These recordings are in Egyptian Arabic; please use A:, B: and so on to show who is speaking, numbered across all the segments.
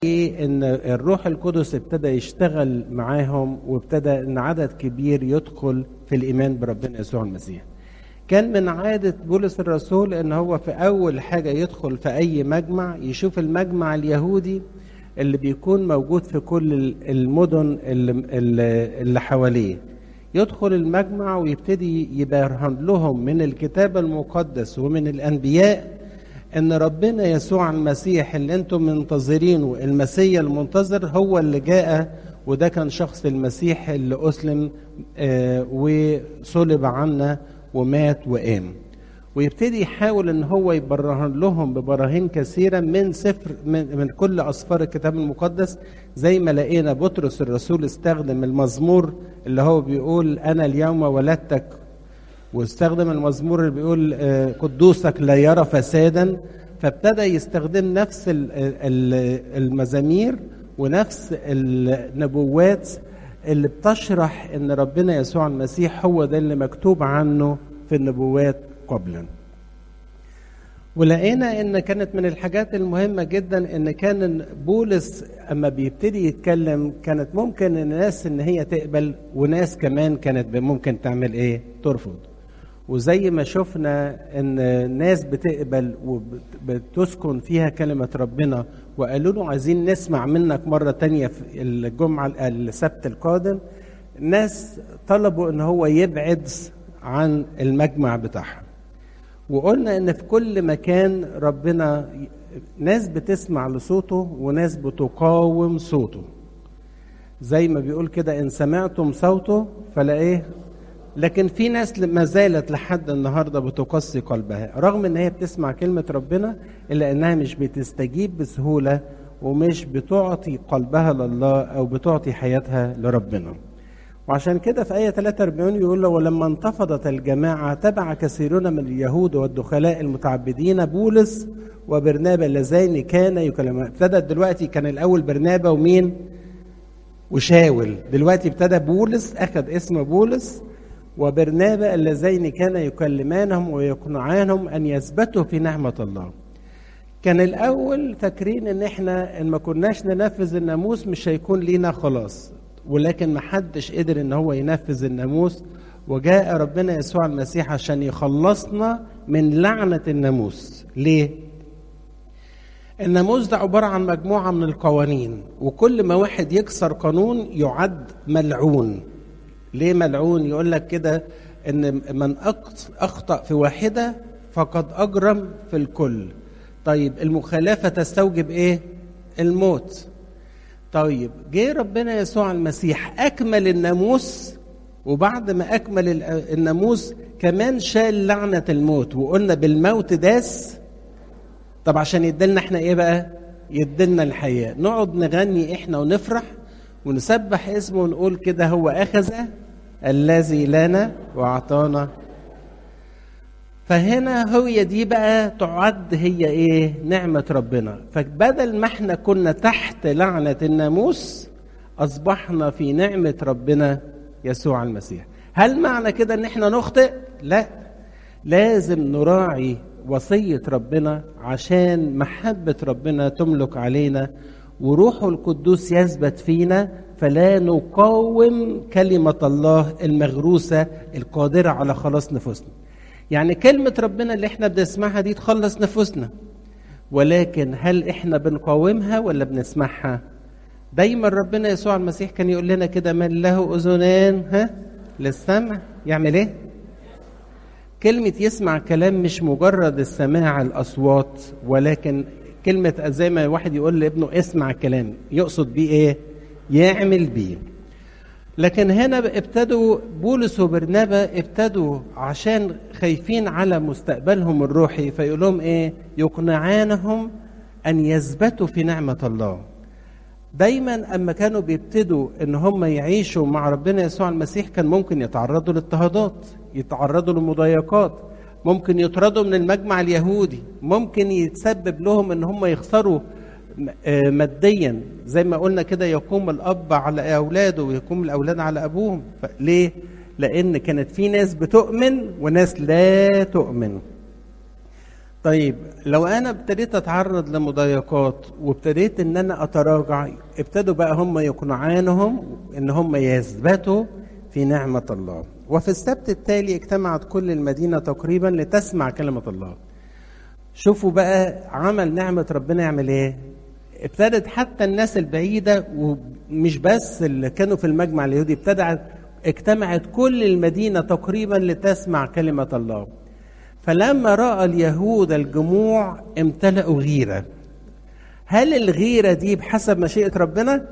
A: ايه ان الروح القدس ابتدى يشتغل معاهم وابتدى ان عدد كبير يدخل في الايمان بربنا يسوع المسيح كان من عادة بولس الرسول ان هو في اول حاجة يدخل في اي مجمع يشوف المجمع اليهودي اللي بيكون موجود في كل المدن اللي, اللي حواليه يدخل المجمع ويبتدي يبرهن لهم من الكتاب المقدس ومن الانبياء ان ربنا يسوع المسيح اللي انتم منتظرينه المسيا المنتظر هو اللي جاء وده كان شخص المسيح اللي اسلم آه وصلب عنا ومات وقام ويبتدي يحاول ان هو يبرهن لهم ببراهين كثيره من سفر من, من كل اسفار الكتاب المقدس زي ما لقينا بطرس الرسول استخدم المزمور اللي هو بيقول انا اليوم ولدتك واستخدم المزمور اللي بيقول قدوسك لا يرى فسادا فابتدى يستخدم نفس المزامير ونفس النبوات اللي بتشرح ان ربنا يسوع المسيح هو ده اللي مكتوب عنه في النبوات قبلا ولقينا ان كانت من الحاجات المهمه جدا ان كان بولس اما بيبتدي يتكلم كانت ممكن الناس ان هي تقبل وناس كمان كانت ممكن تعمل ايه ترفض وزي ما شفنا ان ناس بتقبل وبتسكن فيها كلمة ربنا وقالوا له عايزين نسمع منك مرة تانية في الجمعة السبت القادم ناس طلبوا ان هو يبعد عن المجمع بتاعهم وقلنا ان في كل مكان ربنا ناس بتسمع لصوته وناس بتقاوم صوته زي ما بيقول كده ان سمعتم صوته فلا ايه لكن في ناس ما زالت لحد النهارده بتقسي قلبها رغم ان هي بتسمع كلمه ربنا الا انها مش بتستجيب بسهوله ومش بتعطي قلبها لله او بتعطي حياتها لربنا وعشان كده في آية 43 يقول له ولما انتفضت الجماعة تبع كثيرون من اليهود والدخلاء المتعبدين بولس وبرنابا اللذين كان يكلمان ابتدت دلوقتي كان الأول برنابا ومين وشاول دلوقتي ابتدى بولس أخذ اسم بولس وبرنابا اللذين كان يكلمانهم ويقنعانهم ان يثبتوا في نعمه الله. كان الاول فاكرين ان احنا ان ما كناش ننفذ الناموس مش هيكون لينا خلاص ولكن ما حدش قدر ان هو ينفذ الناموس وجاء ربنا يسوع المسيح عشان يخلصنا من لعنه الناموس. ليه؟ الناموس ده عباره عن مجموعه من القوانين وكل ما واحد يكسر قانون يعد ملعون. ليه ملعون يقول لك كده ان من اخطا في واحده فقد اجرم في الكل طيب المخالفه تستوجب ايه الموت طيب جه ربنا يسوع المسيح اكمل الناموس وبعد ما اكمل الناموس كمان شال لعنه الموت وقلنا بالموت داس طب عشان يدلنا احنا ايه بقى يدلنا الحياه نقعد نغني احنا ونفرح ونسبح اسمه ونقول كده هو أخذ الذي لنا وأعطانا فهنا هي دي بقى تعد هي ايه نعمة ربنا فبدل ما احنا كنا تحت لعنة الناموس أصبحنا في نعمة ربنا يسوع المسيح هل معنى كده ان احنا نخطئ لا لازم نراعي وصية ربنا عشان محبة ربنا تملك علينا وروحه القدوس يثبت فينا فلا نقاوم كلمة الله المغروسة القادرة على خلاص نفوسنا يعني كلمة ربنا اللي احنا بنسمعها دي تخلص نفوسنا ولكن هل احنا بنقاومها ولا بنسمعها دايما ربنا يسوع المسيح كان يقول لنا كده من له اذنان ها للسمع يعمل ايه كلمة يسمع كلام مش مجرد السماع الأصوات ولكن كلمة زي ما واحد يقول لابنه اسمع الكلام يقصد بيه ايه؟ يعمل بيه. لكن هنا ابتدوا بولس وبرنابا ابتدوا عشان خايفين على مستقبلهم الروحي فيقول لهم ايه؟ يقنعانهم ان يثبتوا في نعمة الله. دايما اما كانوا بيبتدوا ان هم يعيشوا مع ربنا يسوع المسيح كان ممكن يتعرضوا لاضطهادات، يتعرضوا لمضايقات، ممكن يطردوا من المجمع اليهودي ممكن يتسبب لهم ان هم يخسروا ماديا زي ما قلنا كده يقوم الاب على اولاده ويقوم الاولاد على ابوهم ليه لان كانت في ناس بتؤمن وناس لا تؤمن طيب لو انا ابتديت اتعرض لمضايقات وابتديت ان انا اتراجع ابتدوا بقى هم يقنعانهم ان هم يثبتوا في نعمة الله وفي السبت التالي اجتمعت كل المدينة تقريبا لتسمع كلمة الله شوفوا بقى عمل نعمة ربنا يعمل ايه ابتدت حتى الناس البعيدة ومش بس اللي كانوا في المجمع اليهودي ابتدعت اجتمعت كل المدينة تقريبا لتسمع كلمة الله فلما راى اليهود الجموع امتلأوا غيره هل الغيره دي بحسب مشيئه ربنا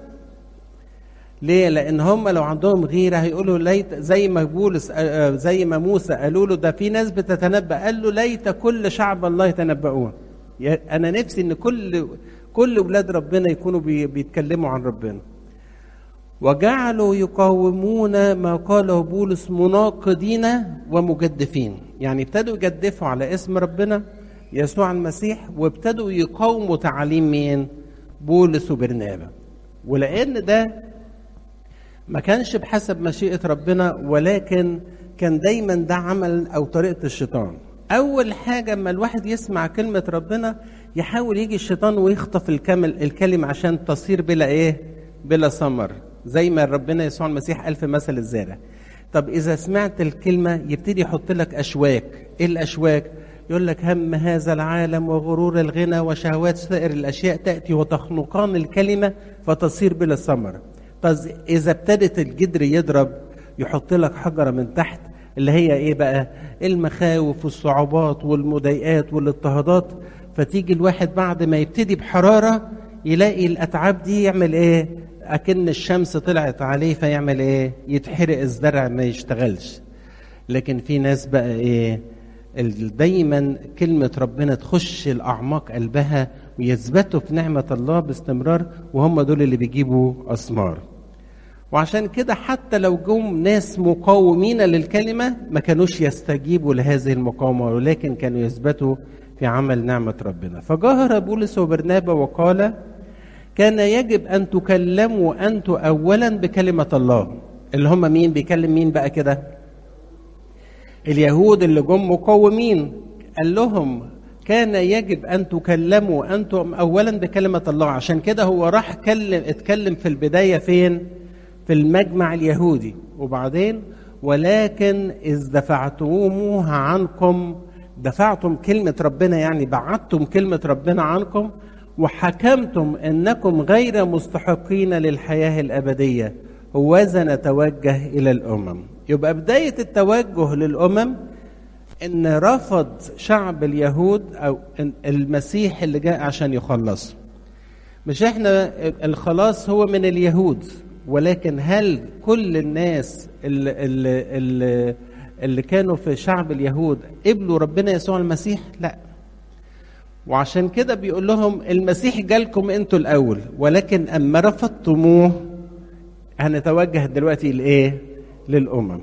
A: ليه لان هم لو عندهم غيره هيقولوا ليت زي ما بولس زي ما موسى قالوا له ده في ناس بتتنبأ قال له ليت كل شعب الله يتنبؤون انا نفسي ان كل كل اولاد ربنا يكونوا بيتكلموا عن ربنا وجعلوا يقاومون ما قاله بولس مناقضين ومجدفين يعني ابتدوا يجدفوا على اسم ربنا يسوع المسيح وابتدوا يقاوموا تعاليم مين بولس وبرنابا ولان ده ما كانش بحسب مشيئه ربنا ولكن كان دايما ده عمل او طريقه الشيطان اول حاجه اما الواحد يسمع كلمه ربنا يحاول يجي الشيطان ويخطف الكمل الكلمه عشان تصير بلا ايه بلا ثمر زي ما ربنا يسوع المسيح قال في مثل الزارع طب اذا سمعت الكلمه يبتدي يحط لك اشواك ايه الاشواك يقول لك هم هذا العالم وغرور الغنى وشهوات سائر الاشياء تاتي وتخنقان الكلمه فتصير بلا ثمر طب اذا ابتدت الجدر يضرب يحط لك حجره من تحت اللي هي ايه بقى المخاوف والصعوبات والمضايقات والاضطهادات فتيجي الواحد بعد ما يبتدي بحراره يلاقي الاتعاب دي يعمل ايه اكن الشمس طلعت عليه فيعمل ايه يتحرق الزرع ما يشتغلش لكن في ناس بقى ايه دايما كلمة ربنا تخش الأعماق قلبها ويثبتوا في نعمة الله باستمرار وهم دول اللي بيجيبوا أثمار وعشان كده حتى لو جم ناس مقاومين للكلمة ما كانوش يستجيبوا لهذه المقاومة ولكن كانوا يثبتوا في عمل نعمة ربنا فجاهر بولس وبرنابا وقال كان يجب أن تكلموا أنتم أولا بكلمة الله اللي هم مين بيكلم مين بقى كده اليهود اللي جم مقاومين قال لهم كان يجب أن تكلموا أنتم أولا بكلمة الله عشان كده هو راح كلم اتكلم في البداية فين في المجمع اليهودي وبعدين ولكن إذ دفعتموها عنكم دفعتم كلمة ربنا يعني بعدتم كلمة ربنا عنكم وحكمتم انكم غير مستحقين للحياه الابديه هوذا نتوجه الى الامم يبقى بدايه التوجه للامم ان رفض شعب اليهود او المسيح اللي جاء عشان يخلص مش احنا الخلاص هو من اليهود ولكن هل كل الناس اللي, اللي, اللي, اللي كانوا في شعب اليهود قبلوا ربنا يسوع المسيح لا وعشان كده بيقول لهم المسيح جالكم انتوا الاول ولكن اما رفضتموه هنتوجه دلوقتي لايه للامم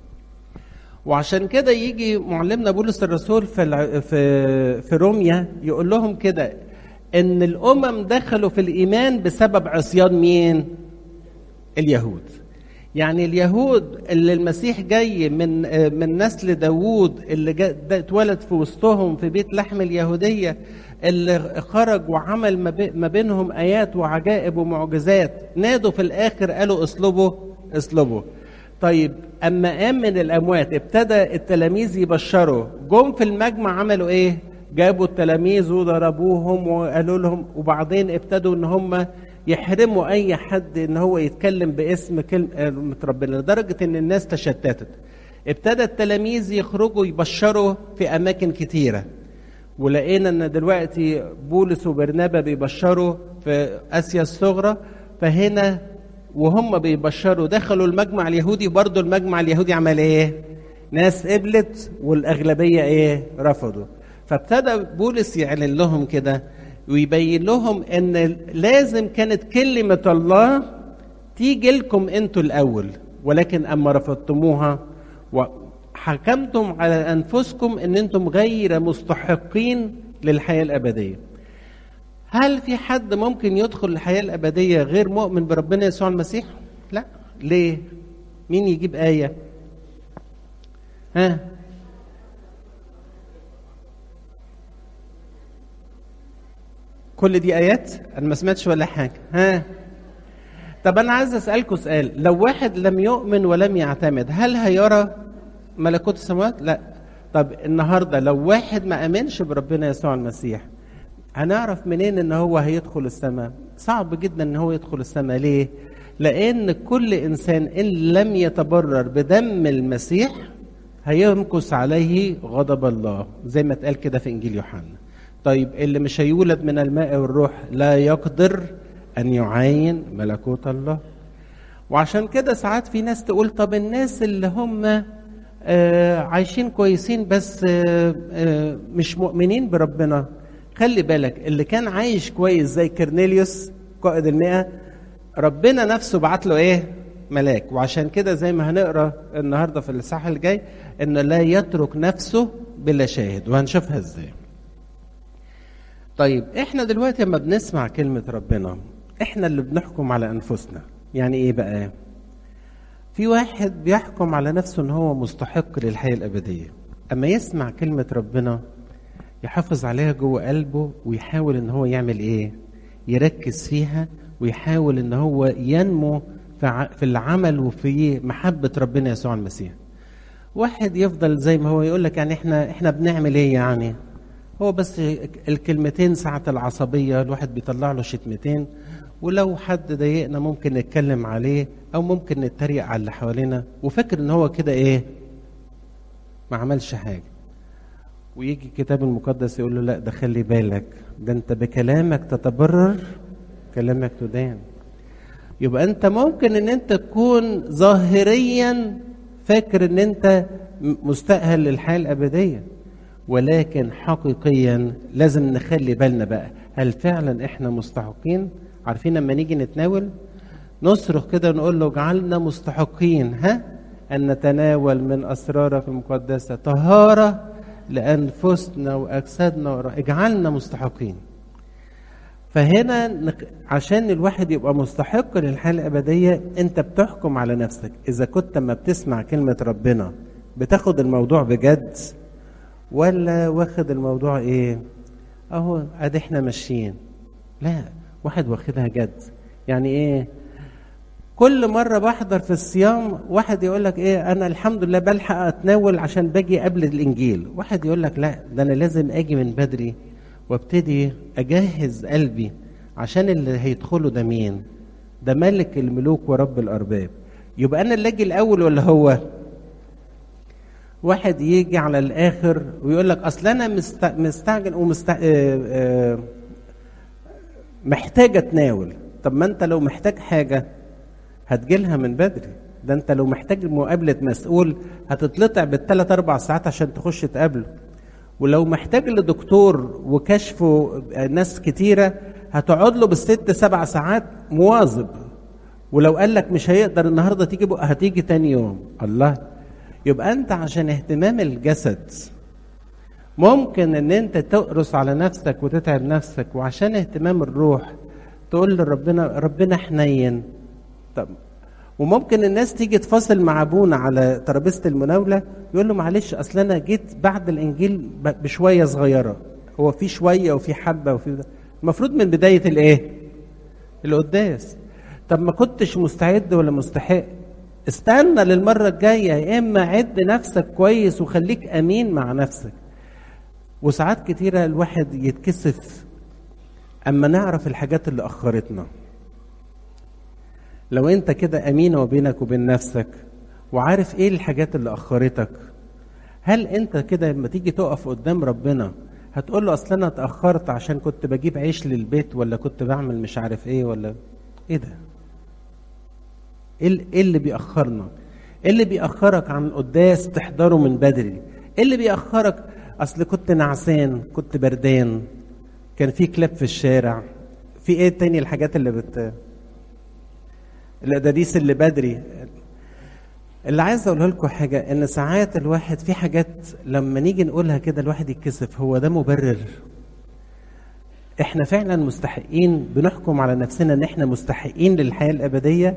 A: وعشان كده يجي معلمنا بولس الرسول في في في روميا يقول لهم كده ان الامم دخلوا في الايمان بسبب عصيان مين اليهود يعني اليهود اللي المسيح جاي من من نسل داوود اللي اتولد في وسطهم في بيت لحم اليهودية اللي خرج وعمل ما بينهم آيات وعجائب ومعجزات نادوا في الآخر قالوا اصلبوا اصلبوا طيب أما قام من الأموات ابتدى التلاميذ يبشروا جم في المجمع عملوا إيه؟ جابوا التلاميذ وضربوهم وقالوا لهم وبعدين ابتدوا إن هم يحرموا اي حد ان هو يتكلم باسم كلمه ربنا لدرجه ان الناس تشتتت ابتدى التلاميذ يخرجوا يبشروا في اماكن كتيره ولقينا ان دلوقتي بولس وبرنابا بيبشروا في اسيا الصغرى فهنا وهم بيبشروا دخلوا المجمع اليهودي برضه المجمع اليهودي عمل ايه ناس قبلت والاغلبيه ايه رفضوا فابتدى بولس يعلن لهم كده ويبين لهم ان لازم كانت كلمه الله تيجي لكم انتوا الاول ولكن اما رفضتموها وحكمتم على انفسكم ان انتم غير مستحقين للحياه الابديه هل في حد ممكن يدخل الحياه الابديه غير مؤمن بربنا يسوع المسيح لا ليه مين يجيب ايه ها كل دي ايات انا ما سمعتش ولا حاجه ها طب انا عايز اسالكم سؤال لو واحد لم يؤمن ولم يعتمد هل هيرى ملكوت السماوات لا طب النهارده لو واحد ما امنش بربنا يسوع المسيح هنعرف منين ان هو هيدخل السماء صعب جدا ان هو يدخل السماء ليه لان كل انسان ان لم يتبرر بدم المسيح هيمكث عليه غضب الله زي ما اتقال كده في انجيل يوحنا طيب اللي مش هيولد من الماء والروح لا يقدر ان يعاين ملكوت الله وعشان كده ساعات في ناس تقول طب الناس اللي هم آه عايشين كويسين بس آه آه مش مؤمنين بربنا خلي بالك اللي كان عايش كويس زي كرنيليوس قائد المئة ربنا نفسه بعت له ايه ملاك وعشان كده زي ما هنقرا النهارده في الاصحاح الجاي انه لا يترك نفسه بلا شاهد وهنشوفها ازاي طيب احنا دلوقتي لما بنسمع كلمة ربنا احنا اللي بنحكم على انفسنا يعني ايه بقى في واحد بيحكم على نفسه ان هو مستحق للحياة الابدية اما يسمع كلمة ربنا يحافظ عليها جوه قلبه ويحاول ان هو يعمل ايه يركز فيها ويحاول ان هو ينمو في العمل وفي محبة ربنا يسوع المسيح واحد يفضل زي ما هو يقول لك يعني احنا احنا بنعمل ايه يعني هو بس الكلمتين ساعة العصبية الواحد بيطلع له شتمتين ولو حد ضايقنا ممكن نتكلم عليه او ممكن نتريق على اللي حوالينا وفاكر ان هو كده ايه ما عملش حاجة ويجي الكتاب المقدس يقول له لا ده خلي بالك ده انت بكلامك تتبرر كلامك تدان يبقى انت ممكن ان انت تكون ظاهريا فاكر ان انت مستأهل للحياة الأبدية ولكن حقيقيا لازم نخلي بالنا بقى هل فعلا احنا مستحقين عارفين لما نيجي نتناول نصرخ كده ونقول له اجعلنا مستحقين ها ان نتناول من اسرارك المقدسه طهاره لانفسنا واجسادنا اجعلنا مستحقين فهنا نق... عشان الواحد يبقى مستحق للحياه الابديه انت بتحكم على نفسك اذا كنت ما بتسمع كلمه ربنا بتاخد الموضوع بجد ولا واخد الموضوع ايه اهو ادي احنا ماشيين لا واحد واخدها جد يعني ايه كل مرة بحضر في الصيام واحد يقول لك ايه انا الحمد لله بلحق اتناول عشان باجي قبل الانجيل واحد يقول لك لا ده انا لازم اجي من بدري وابتدي اجهز قلبي عشان اللي هيدخلوا ده مين ده ملك الملوك ورب الارباب يبقى انا اللي اجي الاول ولا هو واحد يجي على الاخر ويقول لك اصل انا مست... مستعجل ومست... آه آه محتاج اتناول طب ما انت لو محتاج حاجه هتجيلها من بدري ده انت لو محتاج مقابله مسؤول هتتلطع بالثلاث اربع ساعات عشان تخش تقابله ولو محتاج لدكتور وكشفه ناس كتيره هتقعد له بالست سبع ساعات مواظب ولو قال لك مش هيقدر النهارده تيجي بقى هتيجي تاني يوم الله يبقى انت عشان اهتمام الجسد ممكن ان انت تقرص على نفسك وتتعب نفسك وعشان اهتمام الروح تقول لربنا ربنا حنين طب وممكن الناس تيجي تفاصل مع ابونا على ترابيزه المناوله يقول له معلش اصل انا جيت بعد الانجيل بشويه صغيره هو في شويه وفي حبه وفي المفروض من بدايه الايه القداس طب ما كنتش مستعد ولا مستحق استنى للمرة الجاية يا إما عد نفسك كويس وخليك أمين مع نفسك وساعات كتيرة الواحد يتكسف أما نعرف الحاجات اللي أخرتنا لو أنت كده أمين وبينك وبين نفسك وعارف إيه الحاجات اللي أخرتك هل أنت كده لما تيجي تقف قدام ربنا هتقول له أصل أنا اتأخرت عشان كنت بجيب عيش للبيت ولا كنت بعمل مش عارف إيه ولا إيه ده؟ ايه اللي بيأخرنا؟ ايه اللي بيأخرك عن القداس تحضره من بدري؟ ايه اللي بيأخرك؟ اصل كنت نعسان، كنت بردان، كان في كلاب في الشارع، في ايه تاني الحاجات اللي بت الاداديس اللي بدري اللي عايز اقوله لكم حاجه ان ساعات الواحد في حاجات لما نيجي نقولها كده الواحد يتكسف هو ده مبرر احنا فعلا مستحقين بنحكم على نفسنا ان احنا مستحقين للحياه الابديه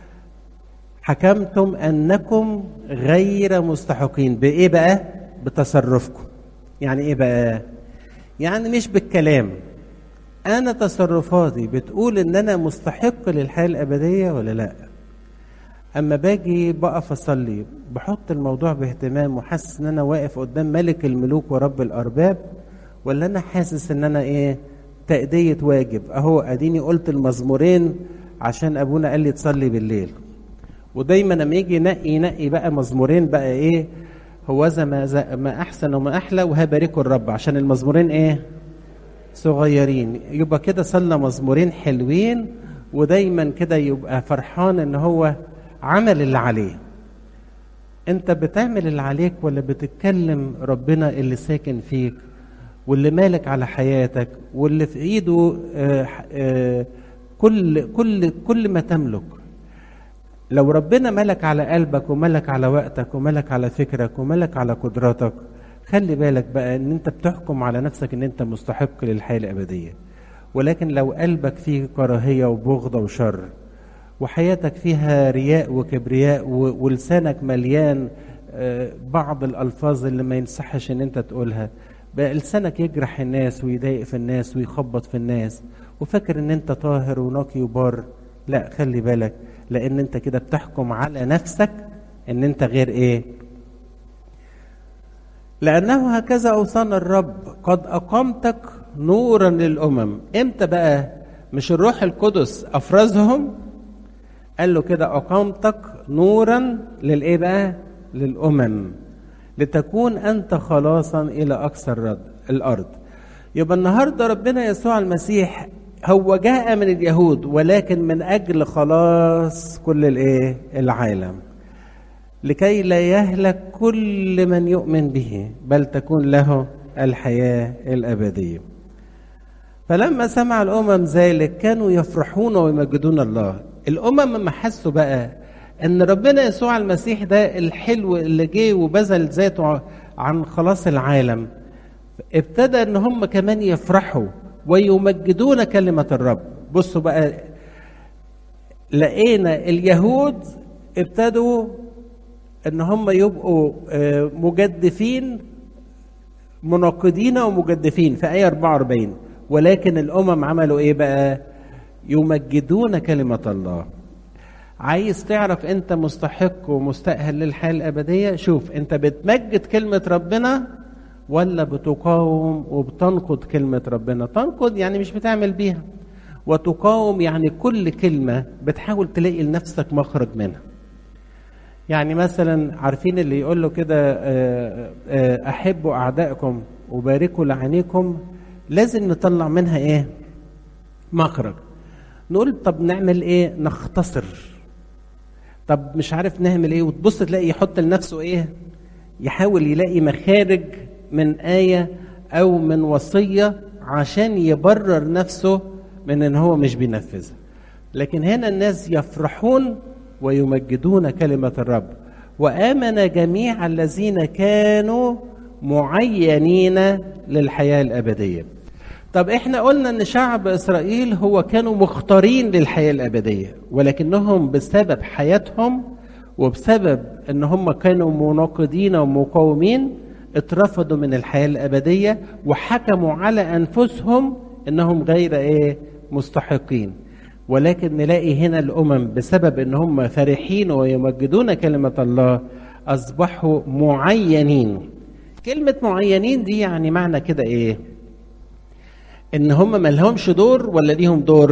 A: حكمتم انكم غير مستحقين بايه بقى بتصرفكم يعني ايه بقى يعني مش بالكلام انا تصرفاتي بتقول ان انا مستحق للحياه الابديه ولا لا اما باجي بقف اصلي بحط الموضوع باهتمام وحاسس ان انا واقف قدام ملك الملوك ورب الارباب ولا انا حاسس ان انا ايه تأدية واجب اهو اديني قلت المزمورين عشان ابونا قال لي تصلي بالليل ودايما لما يجي ينقي ينقي بقى مزمورين بقى ايه هو ما, ما احسن وما احلى وهباركوا الرب عشان المزمورين ايه صغيرين يبقى كده صلى مزمورين حلوين ودايما كده يبقى فرحان ان هو عمل اللي عليه انت بتعمل اللي عليك ولا بتتكلم ربنا اللي ساكن فيك واللي مالك على حياتك واللي في ايده آآ آآ كل كل كل ما تملك لو ربنا ملك على قلبك وملك على وقتك وملك على فكرك وملك على قدراتك خلي بالك بقى ان انت بتحكم على نفسك ان انت مستحق للحياه الابديه ولكن لو قلبك فيه كراهيه وبغضه وشر وحياتك فيها رياء وكبرياء ولسانك مليان بعض الالفاظ اللي ما ينصحش ان انت تقولها بقى لسانك يجرح الناس ويضايق في الناس ويخبط في الناس وفاكر ان انت طاهر ونقي وبار لا خلي بالك لان انت كده بتحكم على نفسك ان انت غير ايه لانه هكذا اوصانا الرب قد اقامتك نورا للامم امتى بقى مش الروح القدس افرزهم قال له كده اقامتك نورا للايه بقى للامم لتكون انت خلاصا الى اقصى الرد الارض يبقى النهارده ربنا يسوع المسيح هو جاء من اليهود ولكن من اجل خلاص كل الايه العالم لكي لا يهلك كل من يؤمن به بل تكون له الحياه الابديه فلما سمع الامم ذلك كانوا يفرحون ويمجدون الله الامم لما حسوا بقى ان ربنا يسوع المسيح ده الحلو اللي جه وبذل ذاته عن خلاص العالم ابتدى ان هم كمان يفرحوا ويمجدون كلمة الرب بصوا بقى لقينا اليهود ابتدوا ان هم يبقوا مجدفين مناقضين ومجدفين في آية 44 ولكن الأمم عملوا إيه بقى؟ يمجدون كلمة الله عايز تعرف أنت مستحق ومستأهل للحياة الأبدية شوف أنت بتمجد كلمة ربنا ولا بتقاوم وبتنقض كلمة ربنا تنقض يعني مش بتعمل بيها وتقاوم يعني كل كلمة بتحاول تلاقي لنفسك مخرج منها يعني مثلا عارفين اللي يقول له كده أحبوا أعدائكم وباركوا لعينيكم لازم نطلع منها إيه مخرج نقول طب نعمل إيه نختصر طب مش عارف نعمل إيه وتبص تلاقي يحط لنفسه إيه يحاول يلاقي مخارج من آية أو من وصية عشان يبرر نفسه من إن هو مش بينفذها لكن هنا الناس يفرحون ويمجدون كلمة الرب وآمن جميع الذين كانوا معينين للحياة الأبدية طب احنا قلنا ان شعب اسرائيل هو كانوا مختارين للحياة الأبدية ولكنهم بسبب حياتهم وبسبب ان هم كانوا مناقضين ومقاومين اترفضوا من الحياة الأبدية وحكموا على أنفسهم انهم غير ايه مستحقين ولكن نلاقي هنا الأمم بسبب ان هم فرحين ويمجدون كلمة الله أصبحوا معينين كلمة معينين دي يعني معنى كده ايه ان هم ما لهمش دور ولا ليهم دور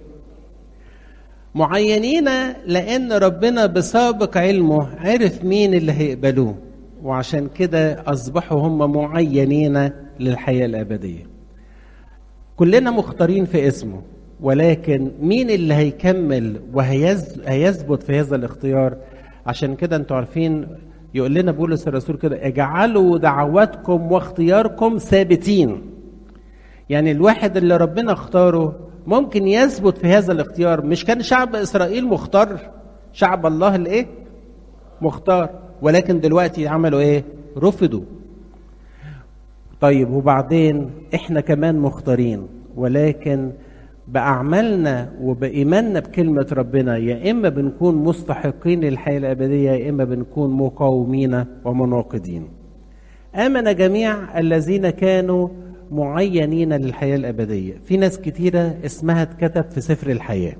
A: معينين لان ربنا بسابق علمه عرف مين اللي هيقبلوه وعشان كده اصبحوا هم معينين للحياه الابديه كلنا مختارين في اسمه ولكن مين اللي هيكمل وهيثبت في هذا الاختيار عشان كده انتوا عارفين يقول لنا بولس الرسول كده اجعلوا دعواتكم واختياركم ثابتين يعني الواحد اللي ربنا اختاره ممكن يثبت في هذا الاختيار مش كان شعب اسرائيل مختار شعب الله الايه مختار ولكن دلوقتي عملوا ايه رفضوا طيب وبعدين احنا كمان مختارين ولكن بأعمالنا وبإيماننا بكلمة ربنا يا إما بنكون مستحقين للحياة الأبدية يا إما بنكون مقاومين ومناقضين آمن جميع الذين كانوا معينين للحياة الأبدية في ناس كتيرة اسمها اتكتب في سفر الحياة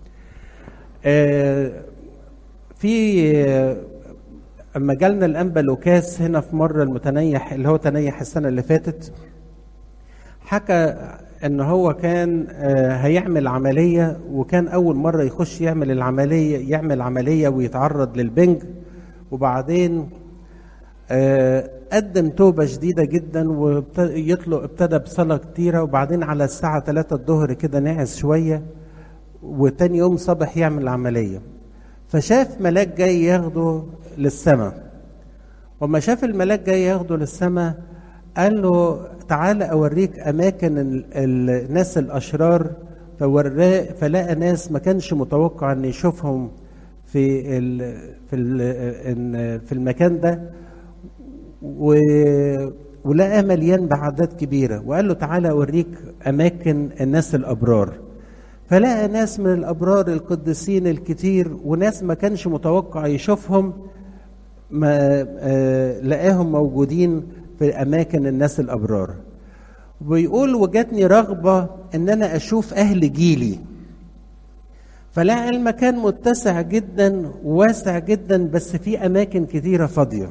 A: آه، في آه، اما جالنا الانبا لوكاس هنا في مره المتنيح اللي هو تنيح السنه اللي فاتت حكى ان هو كان آه، هيعمل عمليه وكان اول مره يخش يعمل العمليه يعمل عمليه ويتعرض للبنج وبعدين آه، قدم توبة شديدة جدا ويطلق ابتدى بصلاة كتيرة وبعدين على الساعة 3 الظهر كده نعس شوية وتاني يوم صبح يعمل العملية فشاف ملاك جاي ياخده للسماء وما شاف الملاك جاي ياخده للسماء قال له تعالى اوريك اماكن ال- ال- الناس الاشرار فوراه فلقى ناس ما كانش متوقع ان يشوفهم في ال في ال إن- في المكان ده و ولقى مليان بعدات كبيره وقال له تعالى اوريك اماكن الناس الابرار فلقى ناس من الابرار القديسين الكتير وناس ما كانش متوقع يشوفهم ما آه لقاهم موجودين في اماكن الناس الابرار ويقول وجاتني رغبه ان انا اشوف اهل جيلي فلقى المكان متسع جدا وواسع جدا بس في اماكن كتيره فاضيه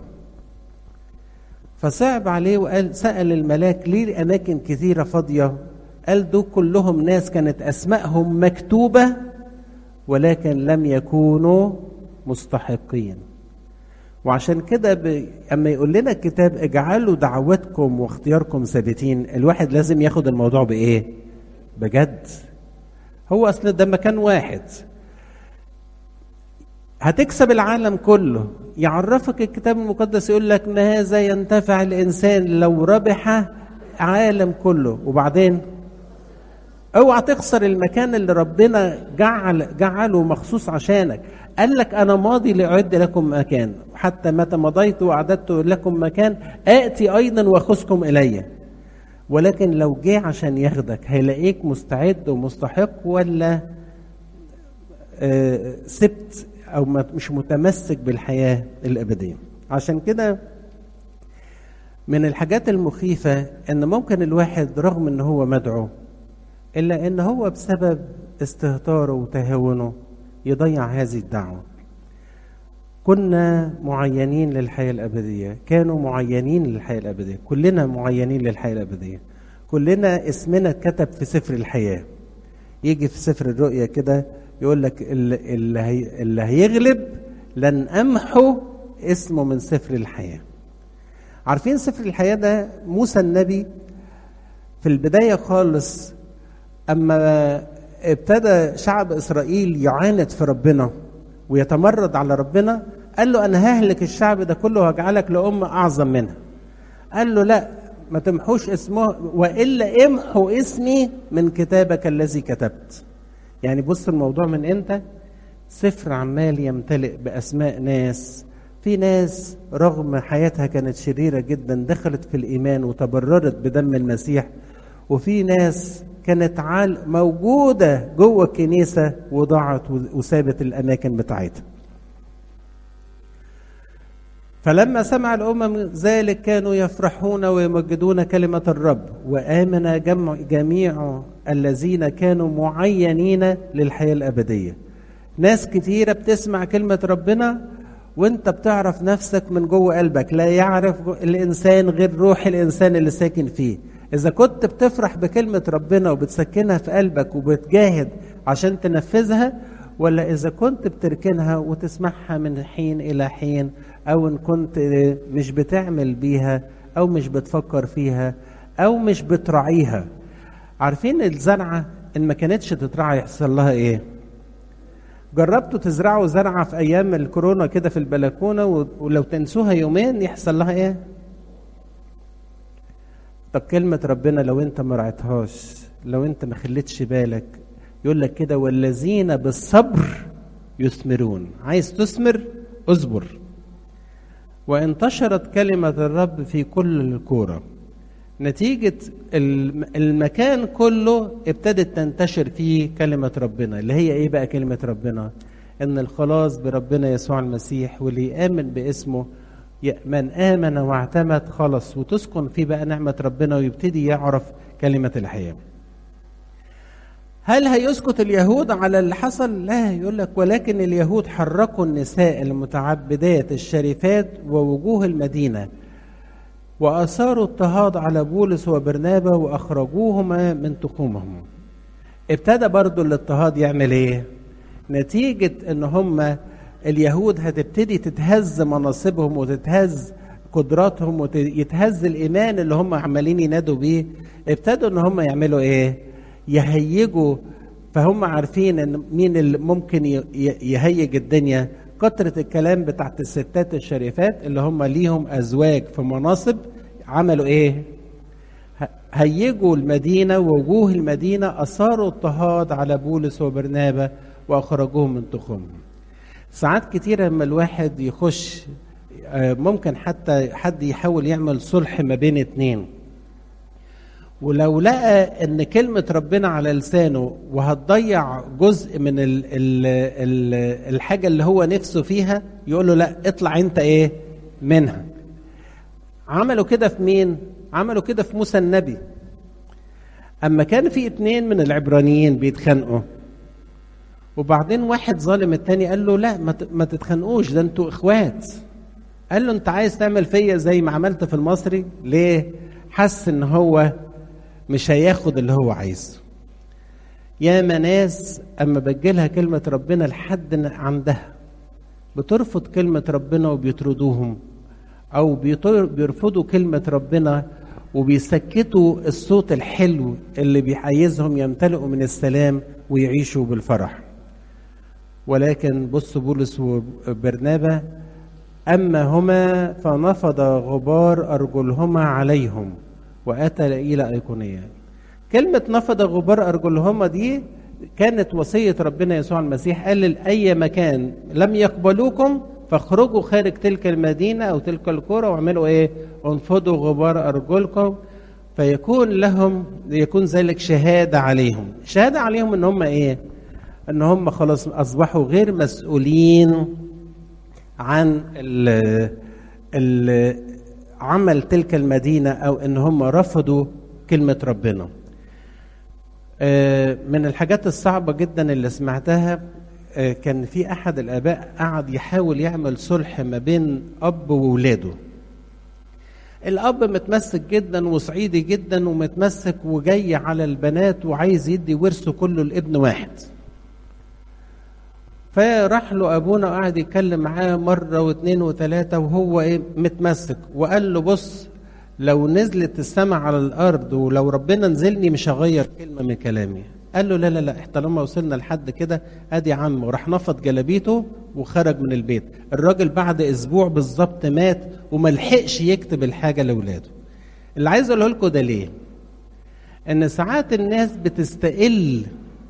A: فصعب عليه وقال سأل الملاك ليه أماكن كثيرة فاضية قال دول كلهم ناس كانت أسمائهم مكتوبة ولكن لم يكونوا مستحقين وعشان كده ب... اما يقول لنا الكتاب اجعلوا دعوتكم واختياركم ثابتين الواحد لازم ياخد الموضوع بايه بجد هو اصل ده مكان واحد هتكسب العالم كله يعرفك الكتاب المقدس يقول لك ماذا ينتفع الانسان لو ربح عالم كله وبعدين اوعى تخسر المكان اللي ربنا جعل جعله مخصوص عشانك قال لك انا ماضي لاعد لكم مكان حتى متى مضيت واعددت لكم مكان اتي ايضا واخذكم الي ولكن لو جه عشان ياخدك هيلاقيك مستعد ومستحق ولا آه، سبت او ما- مش متمسك بالحياه الابديه عشان كده من الحاجات المخيفه ان ممكن الواحد رغم ان هو مدعو الا ان هو بسبب استهتاره وتهاونه يضيع هذه الدعوه كنا معينين للحياه الابديه كانوا معينين للحياه الابديه كلنا معينين للحياه الابديه كلنا اسمنا اتكتب في سفر الحياه يجي في سفر الرؤيا كده يقول لك ال- اللي, هي اللي هيغلب لن امحو اسمه من سفر الحياه عارفين سفر الحياه ده موسى النبي في البدايه خالص اما ابتدى شعب اسرائيل يعاند في ربنا ويتمرد على ربنا قال له انا ههلك الشعب ده كله وهجعلك لامه اعظم منها قال له لا ما تمحوش اسمه والا امحو اسمي من كتابك الذي كتبت يعني بص الموضوع من امتى سفر عمال يمتلئ باسماء ناس في ناس رغم حياتها كانت شريره جدا دخلت في الايمان وتبررت بدم المسيح وفي ناس كانت عال موجوده جوه الكنيسه وضاعت وسابت الاماكن بتاعتها فلما سمع الأمم ذلك كانوا يفرحون ويمجدون كلمة الرب وآمن جمع جميع الذين كانوا معينين للحياة الأبدية ناس كتيرة بتسمع كلمة ربنا وانت بتعرف نفسك من جوه قلبك لا يعرف الإنسان غير روح الإنسان اللي ساكن فيه إذا كنت بتفرح بكلمة ربنا وبتسكنها في قلبك وبتجاهد عشان تنفذها ولا إذا كنت بتركنها وتسمعها من حين إلى حين أو إن كنت مش بتعمل بيها أو مش بتفكر فيها أو مش بتراعيها عارفين الزرعة إن ما كانتش تتراعى يحصل لها إيه؟ جربتوا تزرعوا زرعة في أيام الكورونا كده في البلكونة ولو تنسوها يومين يحصل لها إيه؟ طب كلمة ربنا لو أنت ما رعيتهاش لو أنت ما خليتش بالك يقول لك كده والذين بالصبر يثمرون عايز تثمر اصبر وانتشرت كلمة الرب في كل الكورة نتيجة المكان كله ابتدت تنتشر فيه كلمة ربنا اللي هي ايه بقى كلمة ربنا ان الخلاص بربنا يسوع المسيح واللي يآمن باسمه من آمن واعتمد خلص وتسكن فيه بقى نعمة ربنا ويبتدي يعرف كلمة الحياة هل هيسكت اليهود على اللي حصل؟ لا يقول لك ولكن اليهود حركوا النساء المتعبدات الشريفات ووجوه المدينة وأثاروا اضطهاد على بولس وبرنابا وأخرجوهما من تخومهم ابتدى برضو الاضطهاد يعمل ايه نتيجة ان هم اليهود هتبتدي تتهز مناصبهم وتتهز قدراتهم ويتهز الايمان اللي هم عمالين ينادوا بيه ابتدوا ان هم يعملوا ايه يهيجوا فهم عارفين ان مين اللي ممكن يهيج الدنيا كترة الكلام بتاعت الستات الشريفات اللي هم ليهم ازواج في مناصب عملوا ايه هيجوا المدينة ووجوه المدينة أثاروا اضطهاد على بولس وبرنابا وأخرجوهم من تخومهم ساعات كتيرة لما الواحد يخش ممكن حتى حد يحاول يعمل صلح ما بين اتنين ولو لقى ان كلمة ربنا على لسانه وهتضيع جزء من ال ال ال الحاجة اللي هو نفسه فيها يقول له لا اطلع انت ايه منها عملوا كده في مين عملوا كده في موسى النبي اما كان في اتنين من العبرانيين بيتخانقوا وبعدين واحد ظالم التاني قال له لا ما تتخانقوش ده انتوا اخوات قال له انت عايز تعمل فيا زي ما عملت في المصري ليه حس ان هو مش هياخد اللي هو عايزه ياما ناس اما بجيلها كلمه ربنا لحد عندها بترفض كلمه ربنا وبيطردوهم او بيرفضوا كلمه ربنا وبيسكتوا الصوت الحلو اللي بيحيزهم يمتلئوا من السلام ويعيشوا بالفرح ولكن بص بولس وبرنابا أما هما فنفض غبار أرجلهما عليهم وأتى إلى أيقونية كلمة نفض غبار أرجلهما دي كانت وصية ربنا يسوع المسيح قال لأي مكان لم يقبلوكم فاخرجوا خارج تلك المدينة أو تلك القرى واعملوا إيه؟ انفضوا غبار أرجلكم فيكون لهم يكون ذلك شهادة عليهم شهادة عليهم إن هم إيه؟ إن هم خلاص أصبحوا غير مسؤولين عن ال ال عمل تلك المدينة أو إن هم رفضوا كلمة ربنا من الحاجات الصعبة جدا اللي سمعتها كان في أحد الآباء قعد يحاول يعمل صلح ما بين أب وولاده الأب متمسك جدا وصعيدي جدا ومتمسك وجاي على البنات وعايز يدي ورثه كله لابن واحد فراح له ابونا وقعد يتكلم معاه مره واثنين وثلاثه وهو ايه متمسك وقال له بص لو نزلت السماء على الارض ولو ربنا نزلني مش هغير كلمه من كلامي قال له لا لا لا طالما وصلنا لحد كده ادي عمه راح نفض جلابيته وخرج من البيت الراجل بعد اسبوع بالظبط مات وما لحقش يكتب الحاجه لاولاده اللي عايز اقوله لكم ده ليه ان ساعات الناس بتستقل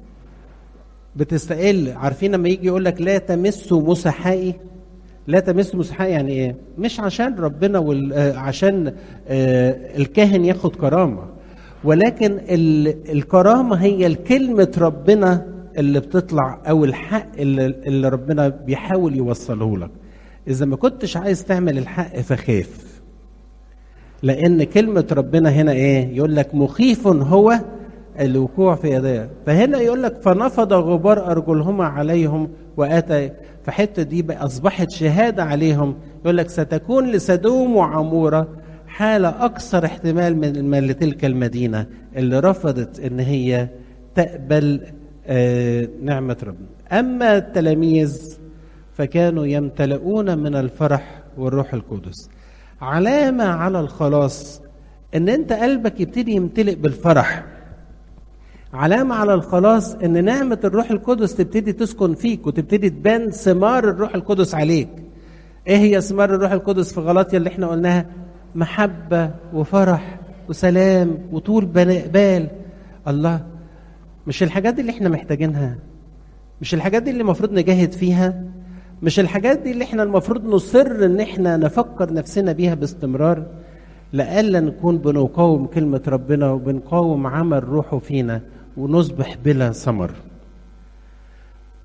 A: بتستقل عارفين لما يجي يقول لك لا تمسوا مسحائي لا تمسوا مسحائي يعني ايه مش عشان ربنا وال... آه عشان آه الكاهن ياخد كرامه ولكن ال... الكرامه هي الكلمه ربنا اللي بتطلع او الحق اللي, اللي ربنا بيحاول يوصله لك اذا ما كنتش عايز تعمل الحق فخاف لان كلمه ربنا هنا ايه يقول لك مخيف هو الوقوع في يديه فهنا يقول لك فنفض غبار ارجلهما عليهم واتى فحته دي بقى اصبحت شهاده عليهم يقول لك ستكون لسدوم وعموره حاله اكثر احتمال من من لتلك المدينه اللي رفضت ان هي تقبل آه نعمه ربنا اما التلاميذ فكانوا يمتلئون من الفرح والروح القدس علامه على الخلاص ان انت قلبك يبتدي يمتلئ بالفرح علامة على الخلاص إن نعمة الروح القدس تبتدي تسكن فيك وتبتدي تبان ثمار الروح القدس عليك. إيه هي ثمار الروح القدس في غلاطيا اللي إحنا قلناها؟ محبة وفرح وسلام وطول بال. الله مش الحاجات دي اللي إحنا محتاجينها؟ مش الحاجات دي اللي المفروض نجاهد فيها؟ مش الحاجات دي اللي إحنا المفروض نصر إن إحنا نفكر نفسنا بيها باستمرار؟ لألا نكون بنقاوم كلمة ربنا وبنقاوم عمل روحه فينا ونصبح بلا ثمر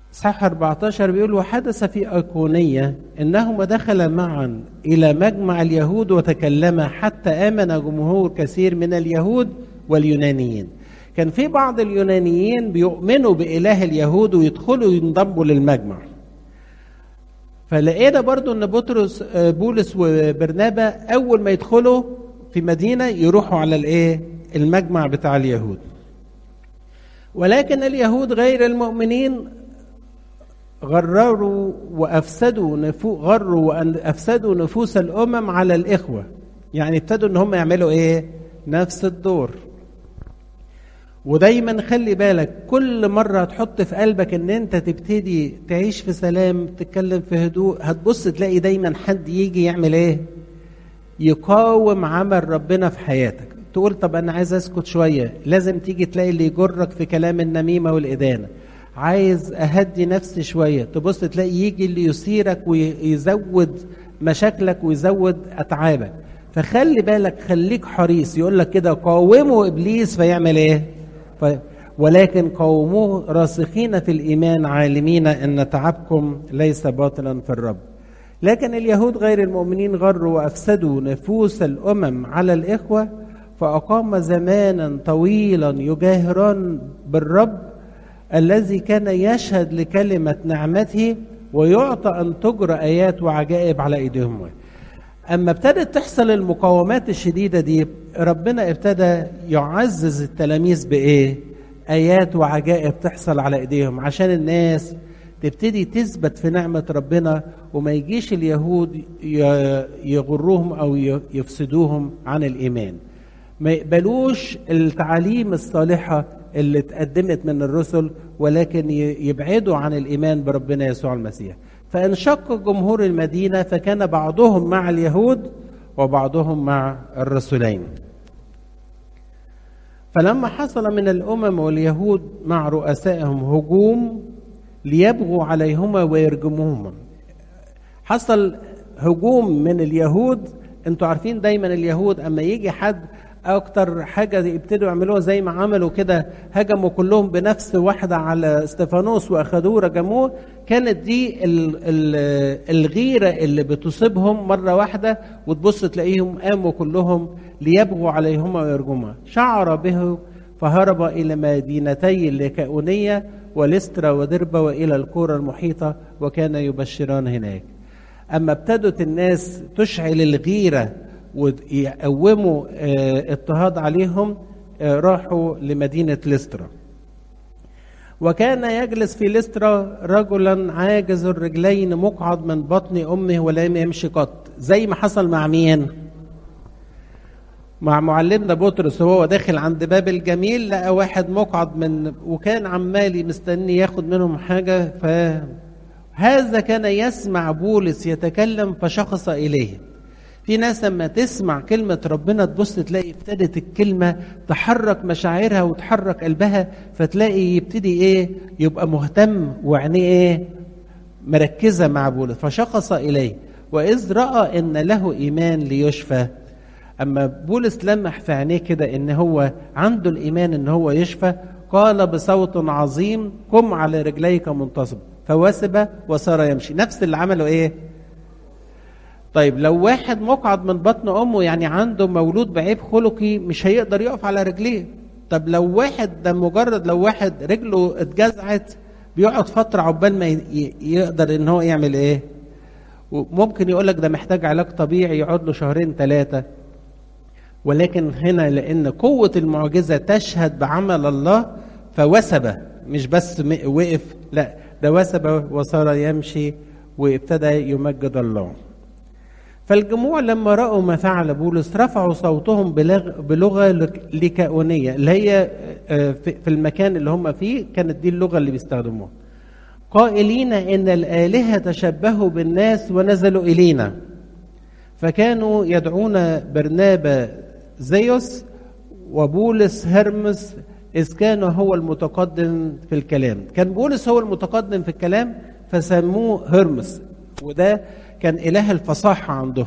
A: صح 14 بيقول وحدث في أيقونية إنهما دخلا معا إلى مجمع اليهود وتكلما حتى آمن جمهور كثير من اليهود واليونانيين كان في بعض اليونانيين بيؤمنوا بإله اليهود ويدخلوا ينضموا للمجمع فلقينا برضو ان بطرس بولس وبرنابا اول ما يدخلوا في مدينه يروحوا على الايه المجمع بتاع اليهود ولكن اليهود غير المؤمنين غرروا وافسدوا نفو غروا وافسدوا نفوس الامم على الاخوه يعني ابتدوا ان هم يعملوا ايه نفس الدور ودايما خلي بالك كل مرة تحط في قلبك ان انت تبتدي تعيش في سلام تتكلم في هدوء هتبص تلاقي دايما حد يجي يعمل ايه يقاوم عمل ربنا في حياتك تقول طب انا عايز اسكت شوية لازم تيجي تلاقي اللي يجرك في كلام النميمة والإدانة عايز اهدي نفسي شوية تبص تلاقي يجي اللي يثيرك ويزود مشاكلك ويزود اتعابك فخلي بالك خليك حريص يقول لك كده قاوموا ابليس فيعمل ايه ف... ولكن قوموه راسخين في الايمان عالمين ان تعبكم ليس باطلا في الرب لكن اليهود غير المؤمنين غروا وافسدوا نفوس الامم على الاخوه فاقام زمانا طويلا يجاهران بالرب الذي كان يشهد لكلمه نعمته ويعطى ان تجرى ايات وعجائب على ايديهم اما ابتدت تحصل المقاومات الشديده دي ربنا ابتدى يعزز التلاميذ بايه ايات وعجائب تحصل على ايديهم عشان الناس تبتدي تثبت في نعمه ربنا وما يجيش اليهود يغروهم او يفسدوهم عن الايمان ما يقبلوش التعاليم الصالحه اللي اتقدمت من الرسل ولكن يبعدوا عن الايمان بربنا يسوع المسيح فانشق جمهور المدينة فكان بعضهم مع اليهود وبعضهم مع الرسولين فلما حصل من الأمم واليهود مع رؤسائهم هجوم ليبغوا عليهما ويرجموهما حصل هجوم من اليهود انتوا عارفين دايما اليهود اما يجي حد اكتر حاجه يبتدوا يعملوها زي ما عملوا كده هجموا كلهم بنفس واحده على استفانوس واخدوه رجموه كانت دي ال ال الغيره اللي بتصيبهم مره واحده وتبص تلاقيهم قاموا كلهم ليبغوا عليهما ويرجمها شعر به فهرب الى مدينتي الليكاونيه ولسترا ودربة والى القرى المحيطه وكان يبشران هناك اما ابتدت الناس تشعل الغيره ويقوموا اضطهاد عليهم راحوا لمدينة لسترا وكان يجلس في لسترا رجلا عاجز الرجلين مقعد من بطن أمه ولم يمشي قط زي ما حصل مع مين مع معلمنا بطرس وهو داخل عند باب الجميل لقى واحد مقعد من وكان عمال مستني ياخد منهم حاجة فهذا كان يسمع بولس يتكلم فشخص إليه في ناس لما تسمع كلمة ربنا تبص تلاقي ابتدت الكلمة تحرك مشاعرها وتحرك قلبها فتلاقي يبتدي ايه يبقى مهتم وعينيه ايه مركزة مع بولس فشخص إليه وإذ رأى إن له إيمان ليشفى أما بولس لمح في عينيه كده إن هو عنده الإيمان إن هو يشفى قال بصوت عظيم قم على رجليك منتصب فوسب وصار يمشي نفس اللي عمله إيه طيب لو واحد مقعد من بطن امه يعني عنده مولود بعيب خلقي مش هيقدر يقف على رجليه طب لو واحد ده مجرد لو واحد رجله اتجزعت بيقعد فتره عقبال ما يقدر ان هو يعمل ايه ممكن يقول لك ده محتاج علاج طبيعي يقعد له شهرين ثلاثه ولكن هنا لان قوه المعجزه تشهد بعمل الله فوثب مش بس وقف لا ده وثب وصار يمشي وابتدى يمجد الله فالجموع لما رأوا ما فعل بولس رفعوا صوتهم بلغة ليكاونية اللي هي في المكان اللي هم فيه كانت دي اللغة اللي بيستخدموها قائلين إن الآلهة تشبهوا بالناس ونزلوا إلينا فكانوا يدعون برنابا زيوس وبولس هرمس إذ كان هو المتقدم في الكلام كان بولس هو المتقدم في الكلام فسموه هرمس وده كان إله الفصاحة عندهم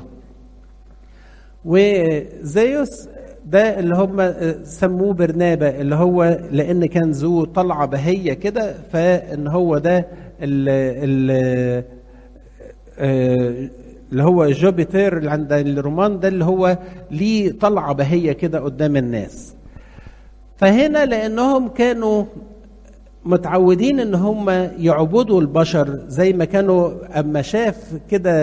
A: وزيوس ده اللي هم سموه برنابا اللي هو لأن كان ذو طلعة بهية كده فإن هو ده ال اللي هو جوبيتر اللي عند الرومان ده اللي هو ليه طلعه بهيه كده قدام الناس فهنا لانهم كانوا متعودين ان هم يعبدوا البشر زي ما كانوا اما شاف كده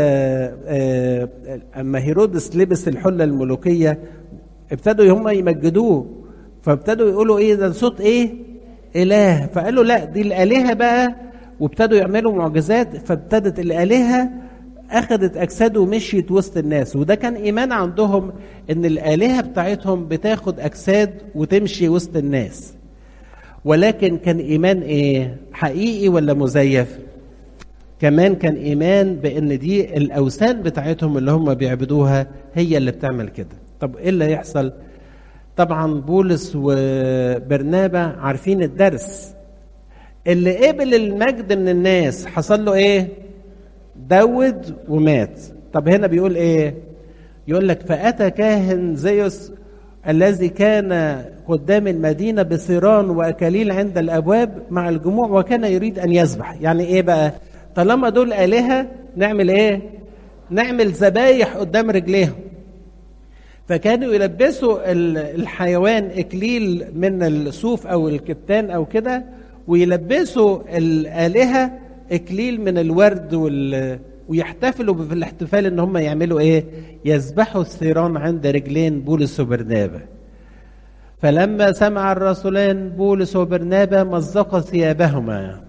A: اما هيرودس لبس الحله الملوكيه ابتدوا هم يمجدوه فابتدوا يقولوا ايه ده صوت ايه اله فقالوا لا دي الالهه بقى وابتدوا يعملوا معجزات فابتدت الالهه اخذت اجساد ومشيت وسط الناس وده كان ايمان عندهم ان الالهه بتاعتهم بتاخد اجساد وتمشي وسط الناس ولكن كان ايمان ايه حقيقي ولا مزيف كمان كان ايمان بان دي الاوثان بتاعتهم اللي هم بيعبدوها هي اللي بتعمل كده طب ايه اللي هيحصل طبعا بولس وبرنابا عارفين الدرس اللي قبل المجد من الناس حصل له ايه داود ومات طب هنا بيقول ايه يقول لك فاتى كاهن زيوس الذي كان قدام المدينه بثيران واكاليل عند الابواب مع الجموع وكان يريد ان يذبح يعني ايه بقى طالما دول الهه نعمل ايه نعمل ذبايح قدام رجليهم فكانوا يلبسوا الحيوان اكليل من الصوف او الكتان او كده ويلبسوا الالهه اكليل من الورد وال... ويحتفلوا في الاحتفال ان هم يعملوا ايه يذبحوا الثيران عند رجلين بولس وبرنابا فلما سمع الرسولان بولس وبرنابا مزقا ثيابهما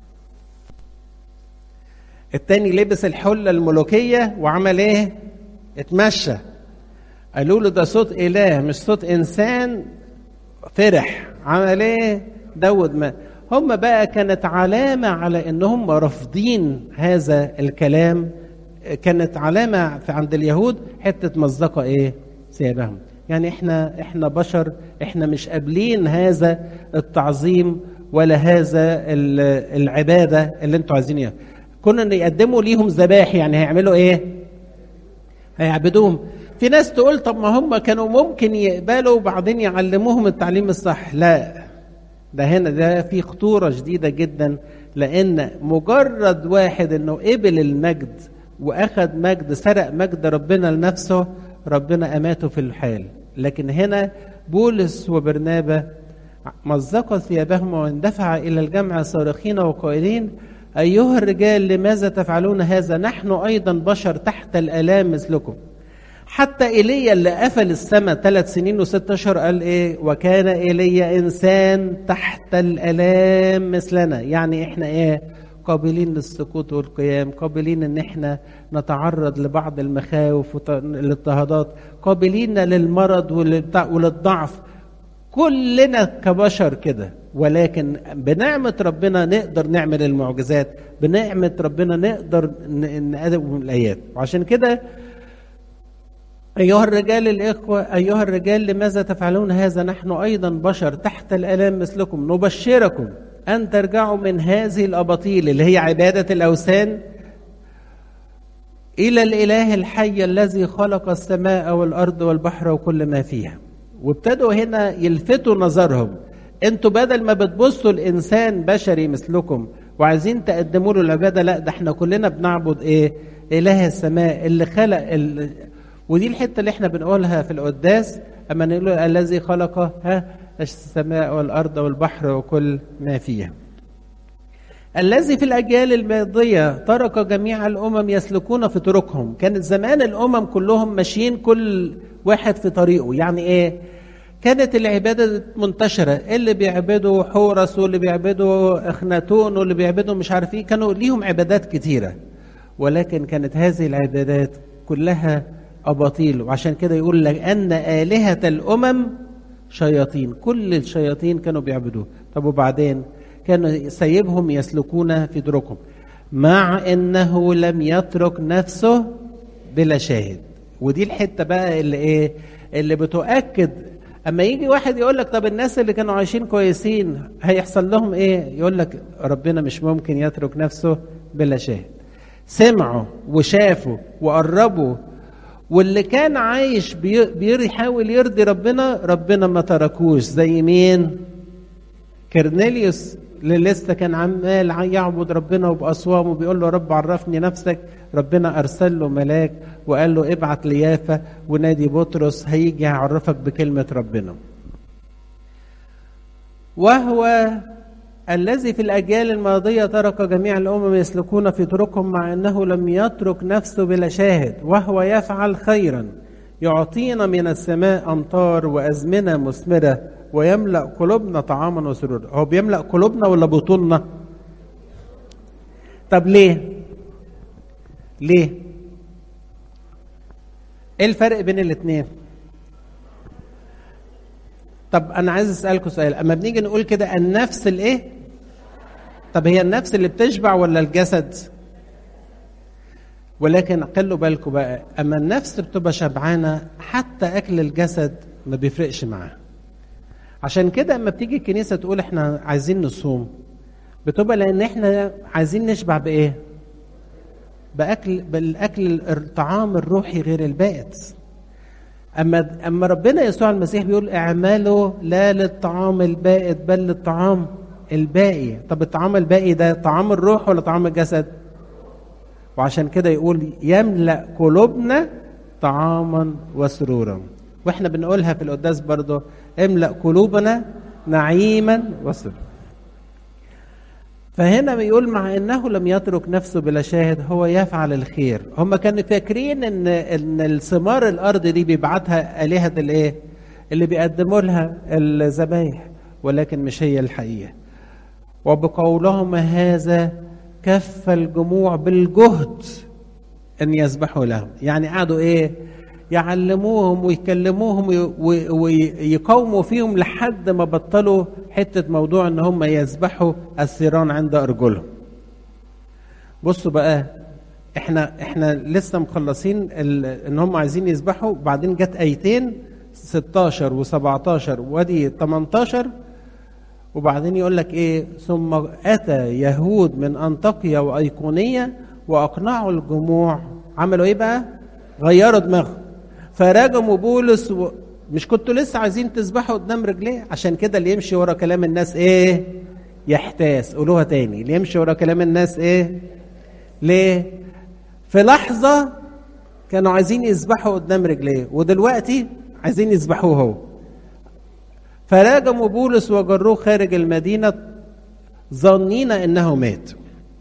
A: التاني لبس الحلة الملوكية وعمل ايه اتمشى قالوا له ده صوت اله مش صوت انسان فرح عمل ايه داود ما هم بقى كانت علامة على انهم رافضين هذا الكلام كانت علامة في عند اليهود حتة مزقة ايه ثيابهم يعني احنا احنا بشر احنا مش قابلين هذا التعظيم ولا هذا العبادة اللي انتوا عايزين اياها كنا يقدموا ليهم ذبائح يعني هيعملوا ايه هيعبدوهم في ناس تقول طب ما هم كانوا ممكن يقبلوا وبعدين يعلموهم التعليم الصح لا ده هنا ده في خطورة شديدة جدا لأن مجرد واحد إنه قبل المجد وأخذ مجد سرق مجد ربنا لنفسه ربنا أماته في الحال لكن هنا بولس وبرنابا مزقوا ثيابهما واندفع إلى الجمع صارخين وقائلين أيها الرجال لماذا تفعلون هذا نحن أيضا بشر تحت الآلام مثلكم حتى ايليا اللي قفل السماء ثلاث سنين وست اشهر قال ايه وكان ايليا انسان تحت الالام مثلنا يعني احنا ايه قابلين للسقوط والقيام قابلين ان احنا نتعرض لبعض المخاوف والاضطهادات قابلين للمرض وللضعف كلنا كبشر كده ولكن بنعمة ربنا نقدر نعمل المعجزات بنعمة ربنا نقدر نقدم الآيات وعشان كده أيها الرجال الإخوة أيها الرجال لماذا تفعلون هذا نحن أيضا بشر تحت الآلام مثلكم نبشركم أن ترجعوا من هذه الأباطيل اللي هي عبادة الأوثان إلى الإله الحي الذي خلق السماء والأرض والبحر وكل ما فيها وابتدوا هنا يلفتوا نظرهم انتوا بدل ما بتبصوا الانسان بشري مثلكم وعايزين تقدموا له العباده لا ده احنا كلنا بنعبد ايه اله السماء اللي خلق ال... ودي الحته اللي احنا بنقولها في القداس اما نقول الذي خلق ها السماء والارض والبحر وكل ما فيها الذي في الاجيال الماضيه ترك جميع الامم يسلكون في طرقهم كانت زمان الامم كلهم ماشيين كل واحد في طريقه يعني ايه كانت العباده منتشره اللي بيعبدوا حورس واللي بيعبدوا اخناتون واللي بيعبدوا مش عارف ايه كانوا ليهم عبادات كتيره ولكن كانت هذه العبادات كلها اباطيل وعشان كده يقول لك ان الهه الامم شياطين كل الشياطين كانوا بيعبدوه طب وبعدين كان سيبهم يسلكون في طرقهم مع انه لم يترك نفسه بلا شاهد ودي الحته بقى اللي ايه اللي بتؤكد اما يجي واحد يقول لك طب الناس اللي كانوا عايشين كويسين هيحصل لهم ايه يقول لك ربنا مش ممكن يترك نفسه بلا شاهد سمعوا وشافوا وقربوا واللي كان عايش بيحاول يرضي ربنا ربنا ما تركوش زي مين كرنيليوس اللي لسه كان عمال يعبد ربنا وبأصوام وبيقول له رب عرفني نفسك ربنا أرسل له ملاك وقال له ابعت ليافا ونادي بطرس هيجي يعرفك بكلمة ربنا وهو الذي في الأجيال الماضية ترك جميع الأمم يسلكون في طرقهم مع أنه لم يترك نفسه بلا شاهد وهو يفعل خيرا يعطينا من السماء أمطار وأزمنة مثمرة ويملأ قلوبنا طعاما وسرورا هو بيملأ قلوبنا ولا بطوننا طب ليه ليه ايه الفرق بين الاثنين طب انا عايز اسالكم سؤال اما بنيجي نقول كده النفس الايه طب هي النفس اللي بتشبع ولا الجسد ولكن خلوا بالكم بقى اما النفس بتبقى شبعانه حتى اكل الجسد ما بيفرقش معاها عشان كده اما بتيجي الكنيسه تقول احنا عايزين نصوم بتبقى لان احنا عايزين نشبع بايه باكل بالاكل الطعام الروحي غير البائت اما اما ربنا يسوع المسيح بيقول اعملوا لا للطعام البائت بل للطعام الباقي طب الطعام الباقي ده طعام الروح ولا طعام الجسد وعشان كده يقول يملا قلوبنا طعاما وسرورا واحنا بنقولها في القداس برضه املا قلوبنا نعيما وسرورا فهنا بيقول مع انه لم يترك نفسه بلا شاهد هو يفعل الخير هم كانوا فاكرين ان ان الثمار الارض دي بيبعتها الهه الايه اللي بيقدموا لها الذبايح ولكن مش هي الحقيقه وبقولهم هذا كف الجموع بالجهد ان يسبحوا لهم يعني قعدوا ايه يعلموهم ويكلموهم ويقاوموا فيهم لحد ما بطلوا حته موضوع ان هم يسبحوا الثيران عند ارجلهم بصوا بقى احنا احنا لسه مخلصين ان هم عايزين يسبحوا بعدين جت ايتين 16 و17 وادي 18 وبعدين يقول لك ايه ثم اتى يهود من انطاكيا وايقونيه واقنعوا الجموع عملوا ايه بقى غيروا دماغهم فرجموا بولس و... مش كنتوا لسه عايزين تسبحوا قدام رجليه عشان كده اللي يمشي ورا كلام الناس ايه يحتاس قولوها تاني اللي يمشي ورا كلام الناس ايه ليه في لحظة كانوا عايزين يسبحوا قدام رجليه ودلوقتي عايزين يسبحوه هو فراجموا بولس وجروه خارج المدينة ظنين انه مات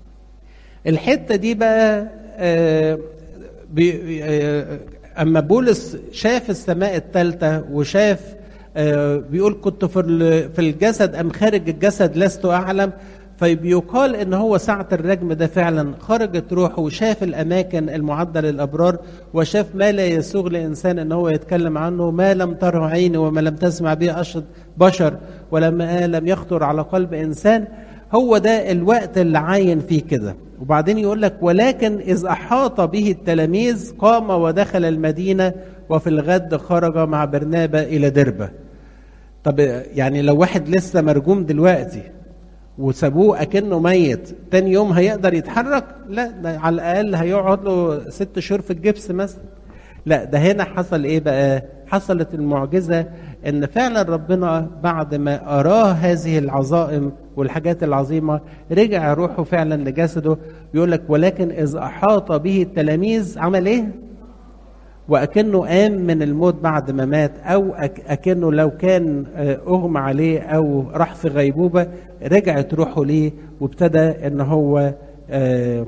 A: الحتة دي بقى آه بي آه اما بولس شاف السماء الثالثه وشاف آه بيقول كنت في في الجسد ام خارج الجسد لست اعلم فبيقال ان هو ساعه الرجم ده فعلا خرجت روحه وشاف الاماكن المعده للابرار وشاف ما لا يسوغ لانسان ان هو يتكلم عنه ما لم تره عيني وما لم تسمع به اشد بشر ولما لم يخطر على قلب انسان هو ده الوقت اللي عاين فيه كده وبعدين يقول لك ولكن إذ أحاط به التلاميذ قام ودخل المدينة وفي الغد خرج مع برنابا إلى دربة طب يعني لو واحد لسه مرجوم دلوقتي وسابوه أكنه ميت تاني يوم هيقدر يتحرك لا ده على الأقل هيقعد له ست شهور في الجبس مثلا لا ده هنا حصل ايه بقى حصلت المعجزة ان فعلا ربنا بعد ما اراه هذه العظائم والحاجات العظيمة رجع روحه فعلا لجسده يقول لك ولكن اذ احاط به التلاميذ عمل ايه وأكنه قام من الموت بعد ما مات أو أكنه لو كان أغمى عليه أو راح في غيبوبة رجعت روحه ليه وابتدى إن هو آه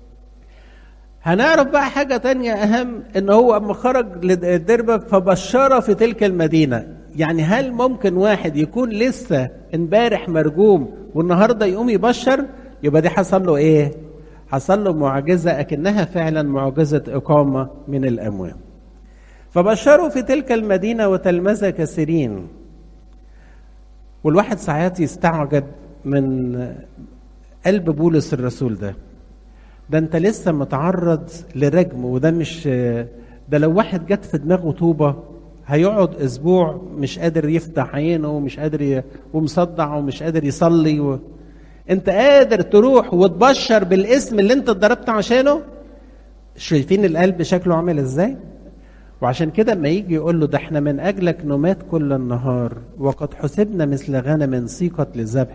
A: هنعرف بقى حاجة تانية أهم إن هو أما خرج للدربة فبشر في تلك المدينة يعني هل ممكن واحد يكون لسه امبارح مرجوم والنهارده يقوم يبشر يبقى دي حصل له إيه؟ حصل له معجزة أكنها فعلا معجزة إقامة من الأموات فبشروا في تلك المدينة وتلمذ كثيرين والواحد ساعات يستعجب من قلب بولس الرسول ده ده انت لسه متعرض لرجم وده مش ده لو واحد جت في دماغه طوبه هيقعد اسبوع مش قادر يفتح عينه ومش قادر ي... ومصدع ومش قادر يصلي و... انت قادر تروح وتبشر بالاسم اللي انت اتضربت عشانه شايفين القلب شكله عامل ازاي وعشان كده اما يجي يقول له ده احنا من اجلك نمات كل النهار وقد حسبنا مثل غنم سيقت للذبح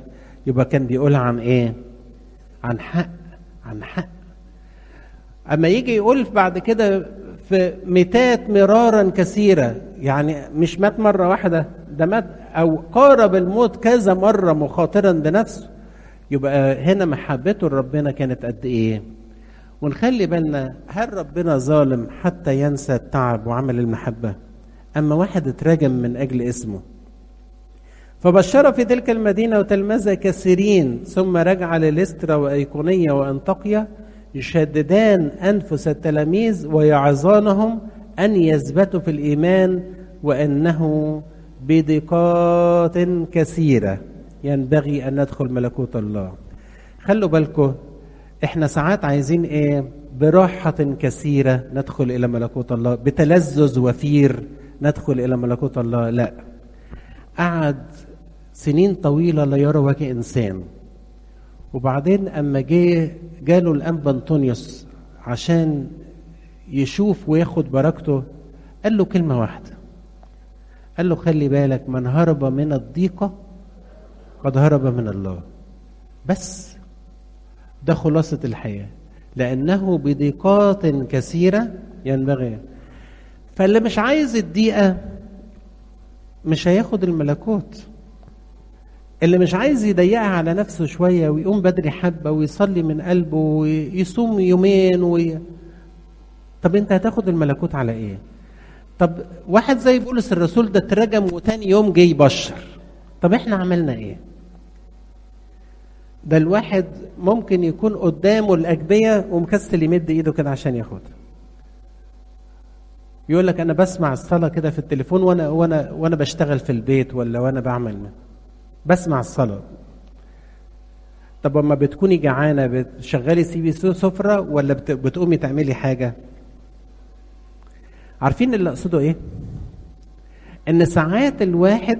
A: يبقى كان بيقولها عن ايه عن حق عن حق اما يجي يقول بعد كده في ميتات مرارا كثيرة يعني مش مات مرة واحدة ده مات أو قارب الموت كذا مرة مخاطرا بنفسه يبقى هنا محبته لربنا كانت قد إيه ونخلي بالنا هل ربنا ظالم حتى ينسى التعب وعمل المحبة أما واحد اترجم من أجل اسمه فبشر في تلك المدينة وتلمذ كثيرين ثم رجع لليسترا وأيقونية وأنطاقيا يشددان أنفس التلاميذ ويعظانهم أن يثبتوا في الإيمان وأنه بدقات كثيرة ينبغي أن ندخل ملكوت الله خلوا بالكم احنا ساعات عايزين ايه براحة كثيرة ندخل إلى ملكوت الله بتلذذ وفير ندخل إلى ملكوت الله لا قعد سنين طويلة لا يرى وجه إنسان وبعدين أما جه جاله الأنبا أنطونيوس عشان يشوف وياخد بركته قال له كلمة واحدة قال له خلي بالك من هرب من الضيقة قد هرب من الله بس ده خلاصة الحياة لأنه بضيقات كثيرة ينبغي فاللي مش عايز الضيقة مش هياخد الملكوت اللي مش عايز يضيقها على نفسه شوية ويقوم بدري حبة ويصلي من قلبه ويصوم يومين وي... طب انت هتاخد الملكوت على ايه طب واحد زي بولس الرسول ده اترجم وتاني يوم جه يبشر طب احنا عملنا ايه ده الواحد ممكن يكون قدامه الأجبية ومكسل يمد ايده كده عشان ياخدها يقول لك انا بسمع الصلاه كده في التليفون وانا وانا وانا بشتغل في البيت ولا وانا بعمل بسمع الصلاه طب اما بتكوني جعانه بتشغلي سي بي سي سفره ولا بت... بتقومي تعملي حاجه عارفين اللي اقصده ايه ان ساعات الواحد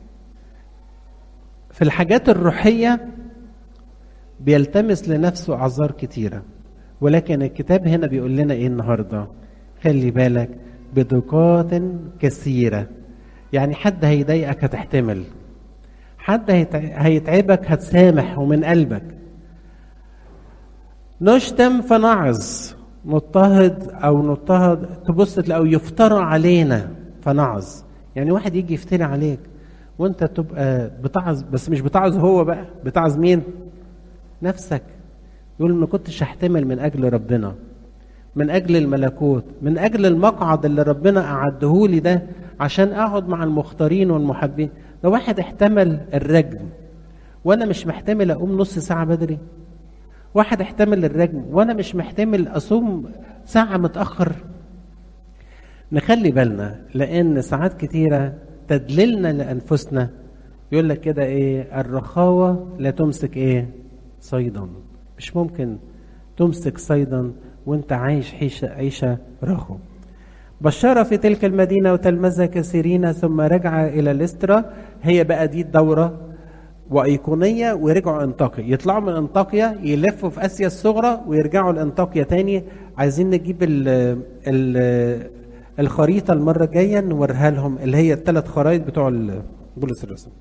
A: في الحاجات الروحيه بيلتمس لنفسه اعذار كتيره ولكن الكتاب هنا بيقول لنا ايه النهارده خلي بالك بدقات كثيره يعني حد هيضايقك هتحتمل حد هيتعبك هتسامح ومن قلبك نشتم فنعظ نضطهد او نضطهد تبص تلاقوا يفترى علينا فنعظ يعني واحد يجي يفتري عليك وانت تبقى بتعظ بس مش بتعظ هو بقى بتعظ مين نفسك يقول ما كنتش احتمل من اجل ربنا من اجل الملكوت من اجل المقعد اللي ربنا اعده لي ده عشان اقعد مع المختارين والمحبين ده واحد احتمل الرجم وانا مش محتمل اقوم نص ساعه بدري واحد احتمل الرجم وانا مش محتمل اصوم ساعه متاخر نخلي بالنا لان ساعات كتيره تدليلنا لانفسنا يقول لك كده ايه الرخاوه لا تمسك ايه صيدا مش ممكن تمسك صيدا وانت عايش عيشه عيشه رخو بشر في تلك المدينة وتلمذ كثيرين ثم رجع إلى لسترا هي بقى دي الدورة وأيقونية ورجعوا أنطاكيا يطلعوا من أنطاكيا يلفوا في آسيا الصغرى ويرجعوا لأنطاكيا تاني عايزين نجيب ال ال الخريطة المرة الجاية نوريها لهم اللي هي الثلاث خرائط بتوع بولس الرسول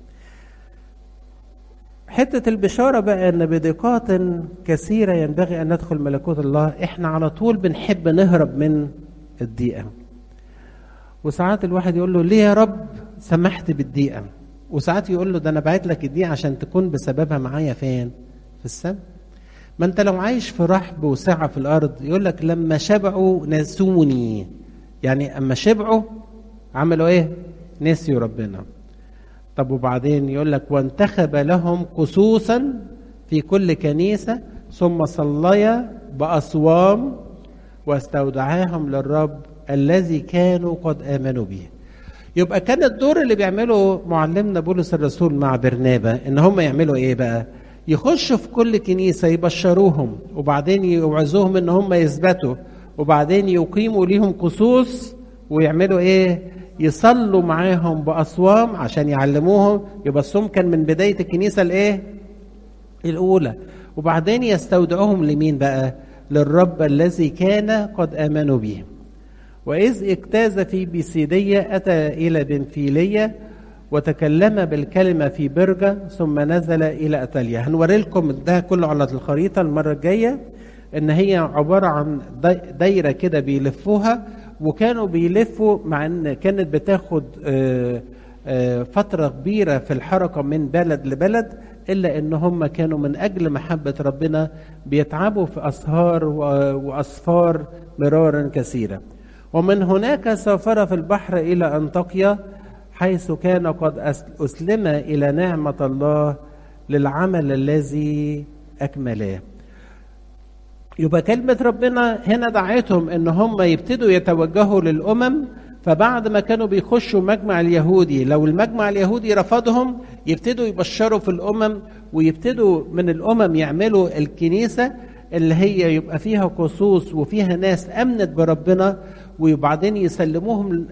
A: حتة البشارة بقى أن بدقات كثيرة ينبغي أن ندخل ملكوت الله إحنا على طول بنحب نهرب من الضيقة وساعات الواحد يقول له ليه يا رب سمحت بالضيقة وساعات يقول له ده أنا بعت لك الضيقة عشان تكون بسببها معايا فين في السماء ما أنت لو عايش في رحب وسعة في الأرض يقول لك لما شبعوا نسوني يعني أما شبعوا عملوا إيه نسيوا ربنا طب وبعدين يقول لك وانتخب لهم قصوصا في كل كنيسة ثم صليا بأصوام واستودعاهم للرب الذي كانوا قد آمنوا به يبقى كان الدور اللي بيعمله معلمنا بولس الرسول مع برنابا ان هم يعملوا ايه بقى يخشوا في كل كنيسة يبشروهم وبعدين يوعظوهم ان هم يثبتوا وبعدين يقيموا ليهم قصوص ويعملوا ايه يصلوا معاهم بأصوام عشان يعلموهم يبقى الصوم كان من بداية الكنيسة الايه الأولى وبعدين يستودعوهم لمين بقى للرب الذي كان قد آمنوا به وإذ اجتاز في بيسيدية أتى إلى بنفيلية وتكلم بالكلمة في برجة ثم نزل إلى أتاليا هنوري لكم ده كله على الخريطة المرة الجاية إن هي عبارة عن دايرة كده بيلفوها وكانوا بيلفوا مع إن كانت بتاخد فترة كبيرة في الحركة من بلد لبلد إلا إن هم كانوا من أجل محبة ربنا بيتعبوا في أسهار وأسفار مرارا كثيرة ومن هناك سافر في البحر إلى أنطاكيا حيث كان قد أسلم إلى نعمة الله للعمل الذي أكملاه يبقى كلمة ربنا هنا دعتهم إن هم يبتدوا يتوجهوا للأمم فبعد ما كانوا بيخشوا مجمع اليهودي لو المجمع اليهودي رفضهم يبتدوا يبشروا في الأمم ويبتدوا من الأمم يعملوا الكنيسة اللي هي يبقى فيها قصوص وفيها ناس أمنت بربنا وبعدين يسلموهم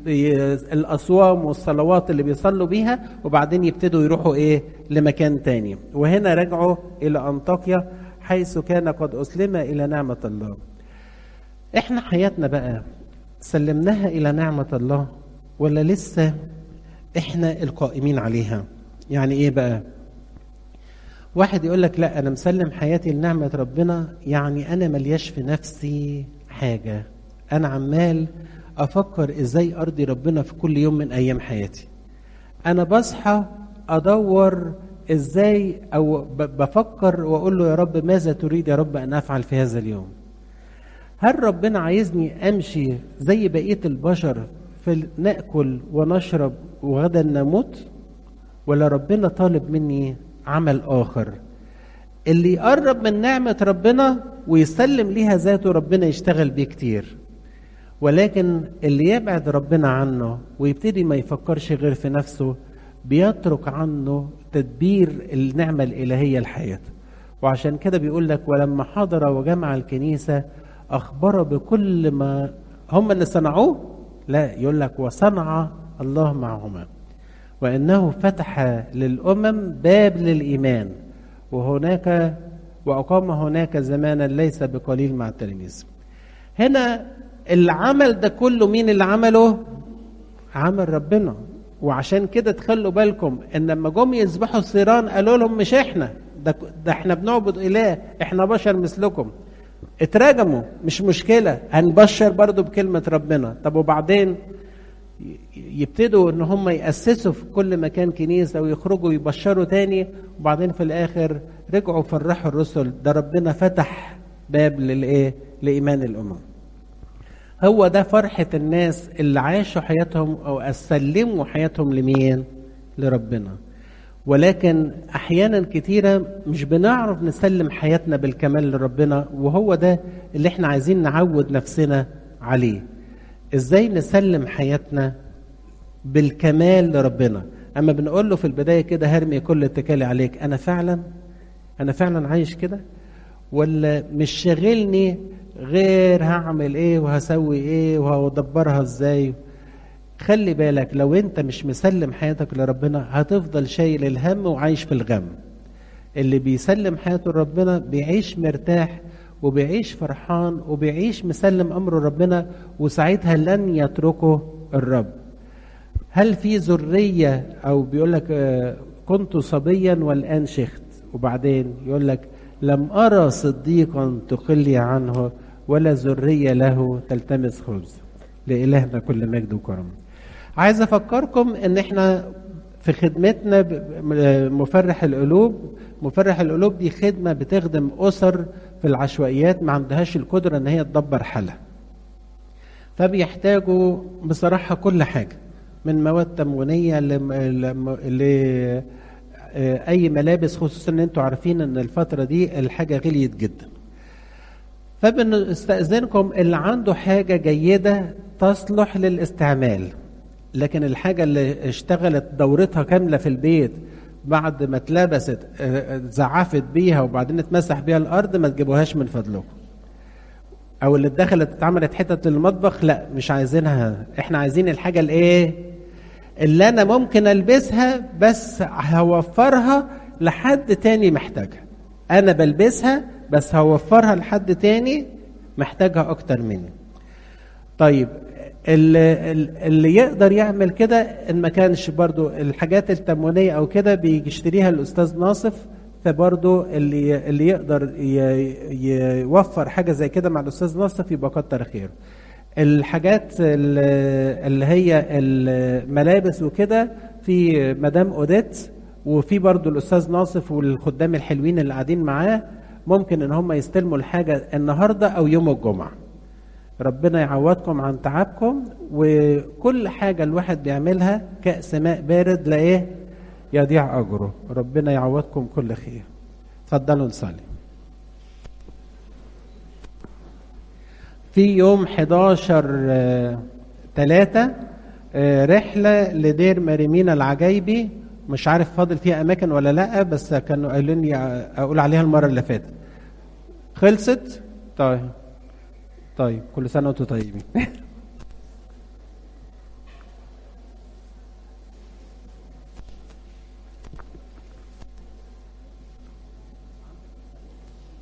A: الأصوام والصلوات اللي بيصلوا بيها وبعدين يبتدوا يروحوا إيه لمكان تاني وهنا رجعوا إلى أنطاكيا حيث كان قد أسلم إلى نعمة الله إحنا حياتنا بقى سلمناها إلى نعمة الله ولا لسه إحنا القائمين عليها يعني إيه بقى واحد يقول لك لا أنا مسلم حياتي لنعمة ربنا يعني أنا ملياش في نفسي حاجة أنا عمال أفكر إزاي أرضي ربنا في كل يوم من أيام حياتي أنا بصحى أدور إزاي أو بفكر وأقول له يا رب ماذا تريد يا رب أن أفعل في هذا اليوم هل ربنا عايزني امشي زي بقيه البشر في ناكل ونشرب وغدا نموت ولا ربنا طالب مني عمل اخر اللي يقرب من نعمه ربنا ويسلم ليها ذاته ربنا يشتغل بيه كتير ولكن اللي يبعد ربنا عنه ويبتدي ما يفكرش غير في نفسه بيترك عنه تدبير النعمه الالهيه لحياته وعشان كده بيقول لك ولما حضر وجمع الكنيسه أخبر بكل ما هم اللي صنعوه لا يقول لك وصنع الله معهما وإنه فتح للأمم باب للإيمان وهناك وأقام هناك زمانا ليس بقليل مع التلاميذ هنا العمل ده كله مين اللي عمله عمل ربنا وعشان كده تخلوا بالكم ان لما جم يذبحوا الثيران قالوا لهم مش احنا ده, ده احنا بنعبد اله احنا بشر مثلكم اتراجموا مش مشكلة هنبشر برضو بكلمة ربنا طب وبعدين يبتدوا ان هم يأسسوا في كل مكان كنيسة ويخرجوا يبشروا تاني وبعدين في الاخر رجعوا فرحوا الرسل ده ربنا فتح باب للايه لإيمان الأمم هو ده فرحة الناس اللي عاشوا حياتهم أو أسلموا حياتهم لمين لربنا ولكن احيانا كتيره مش بنعرف نسلم حياتنا بالكمال لربنا وهو ده اللي احنا عايزين نعود نفسنا عليه ازاي نسلم حياتنا بالكمال لربنا اما بنقول له في البدايه كده هرمي كل اتكالي عليك انا فعلا انا فعلا عايش كده ولا مش شاغلني غير هعمل ايه وهسوي ايه وهدبرها ازاي خلي بالك لو انت مش مسلم حياتك لربنا هتفضل شايل الهم وعايش في الغم اللي بيسلم حياته لربنا بيعيش مرتاح وبيعيش فرحان وبيعيش مسلم امره ربنا وساعتها لن يتركه الرب هل في ذريه او بيقول لك كنت صبيا والان شخت وبعدين يقول لك لم ارى صديقا تخلي عنه ولا ذريه له تلتمس خبز لالهنا كل مجد وكرم عايز افكركم ان احنا في خدمتنا مفرح القلوب مفرح القلوب دي خدمه بتخدم اسر في العشوائيات ما عندهاش القدره ان هي تدبر حالها فبيحتاجوا بصراحه كل حاجه من مواد تموينيه ل اي ملابس خصوصا ان انتوا عارفين ان الفتره دي الحاجه غليت جدا فبنستأذنكم اللي عنده حاجة جيدة تصلح للاستعمال لكن الحاجة اللي اشتغلت دورتها كاملة في البيت بعد ما اتلبست زعفت بيها وبعدين اتمسح بيها الأرض ما تجيبوهاش من فضلكم أو اللي اتدخلت اتعملت حتة للمطبخ لا مش عايزينها احنا عايزين الحاجة الايه اللي أنا ممكن ألبسها بس هوفرها لحد تاني محتاجها أنا بلبسها بس هوفرها لحد تاني محتاجها أكتر مني طيب اللي, اللي يقدر يعمل كده ان ما كانش برضو الحاجات التموينيه او كده بيشتريها الاستاذ ناصف فبرضو اللي اللي يقدر ي- يوفر حاجه زي كده مع الاستاذ ناصف يبقى كتر خيره الحاجات ال- اللي هي الملابس وكده في مدام اوديت وفي برضو الاستاذ ناصف والخدام الحلوين اللي قاعدين معاه ممكن ان هم يستلموا الحاجه النهارده او يوم الجمعه ربنا يعوضكم عن تعبكم وكل حاجة الواحد بيعملها كأس ماء بارد لا ايه يضيع أجره ربنا يعوضكم كل خير اتفضلوا نصلي في يوم 11 3 رحلة لدير مريمينا العجايبي مش عارف فاضل فيها أماكن ولا لأ بس كانوا قالوا لي أقول عليها المرة اللي فاتت خلصت؟ طيب طيب كل سنة وانتم طيبين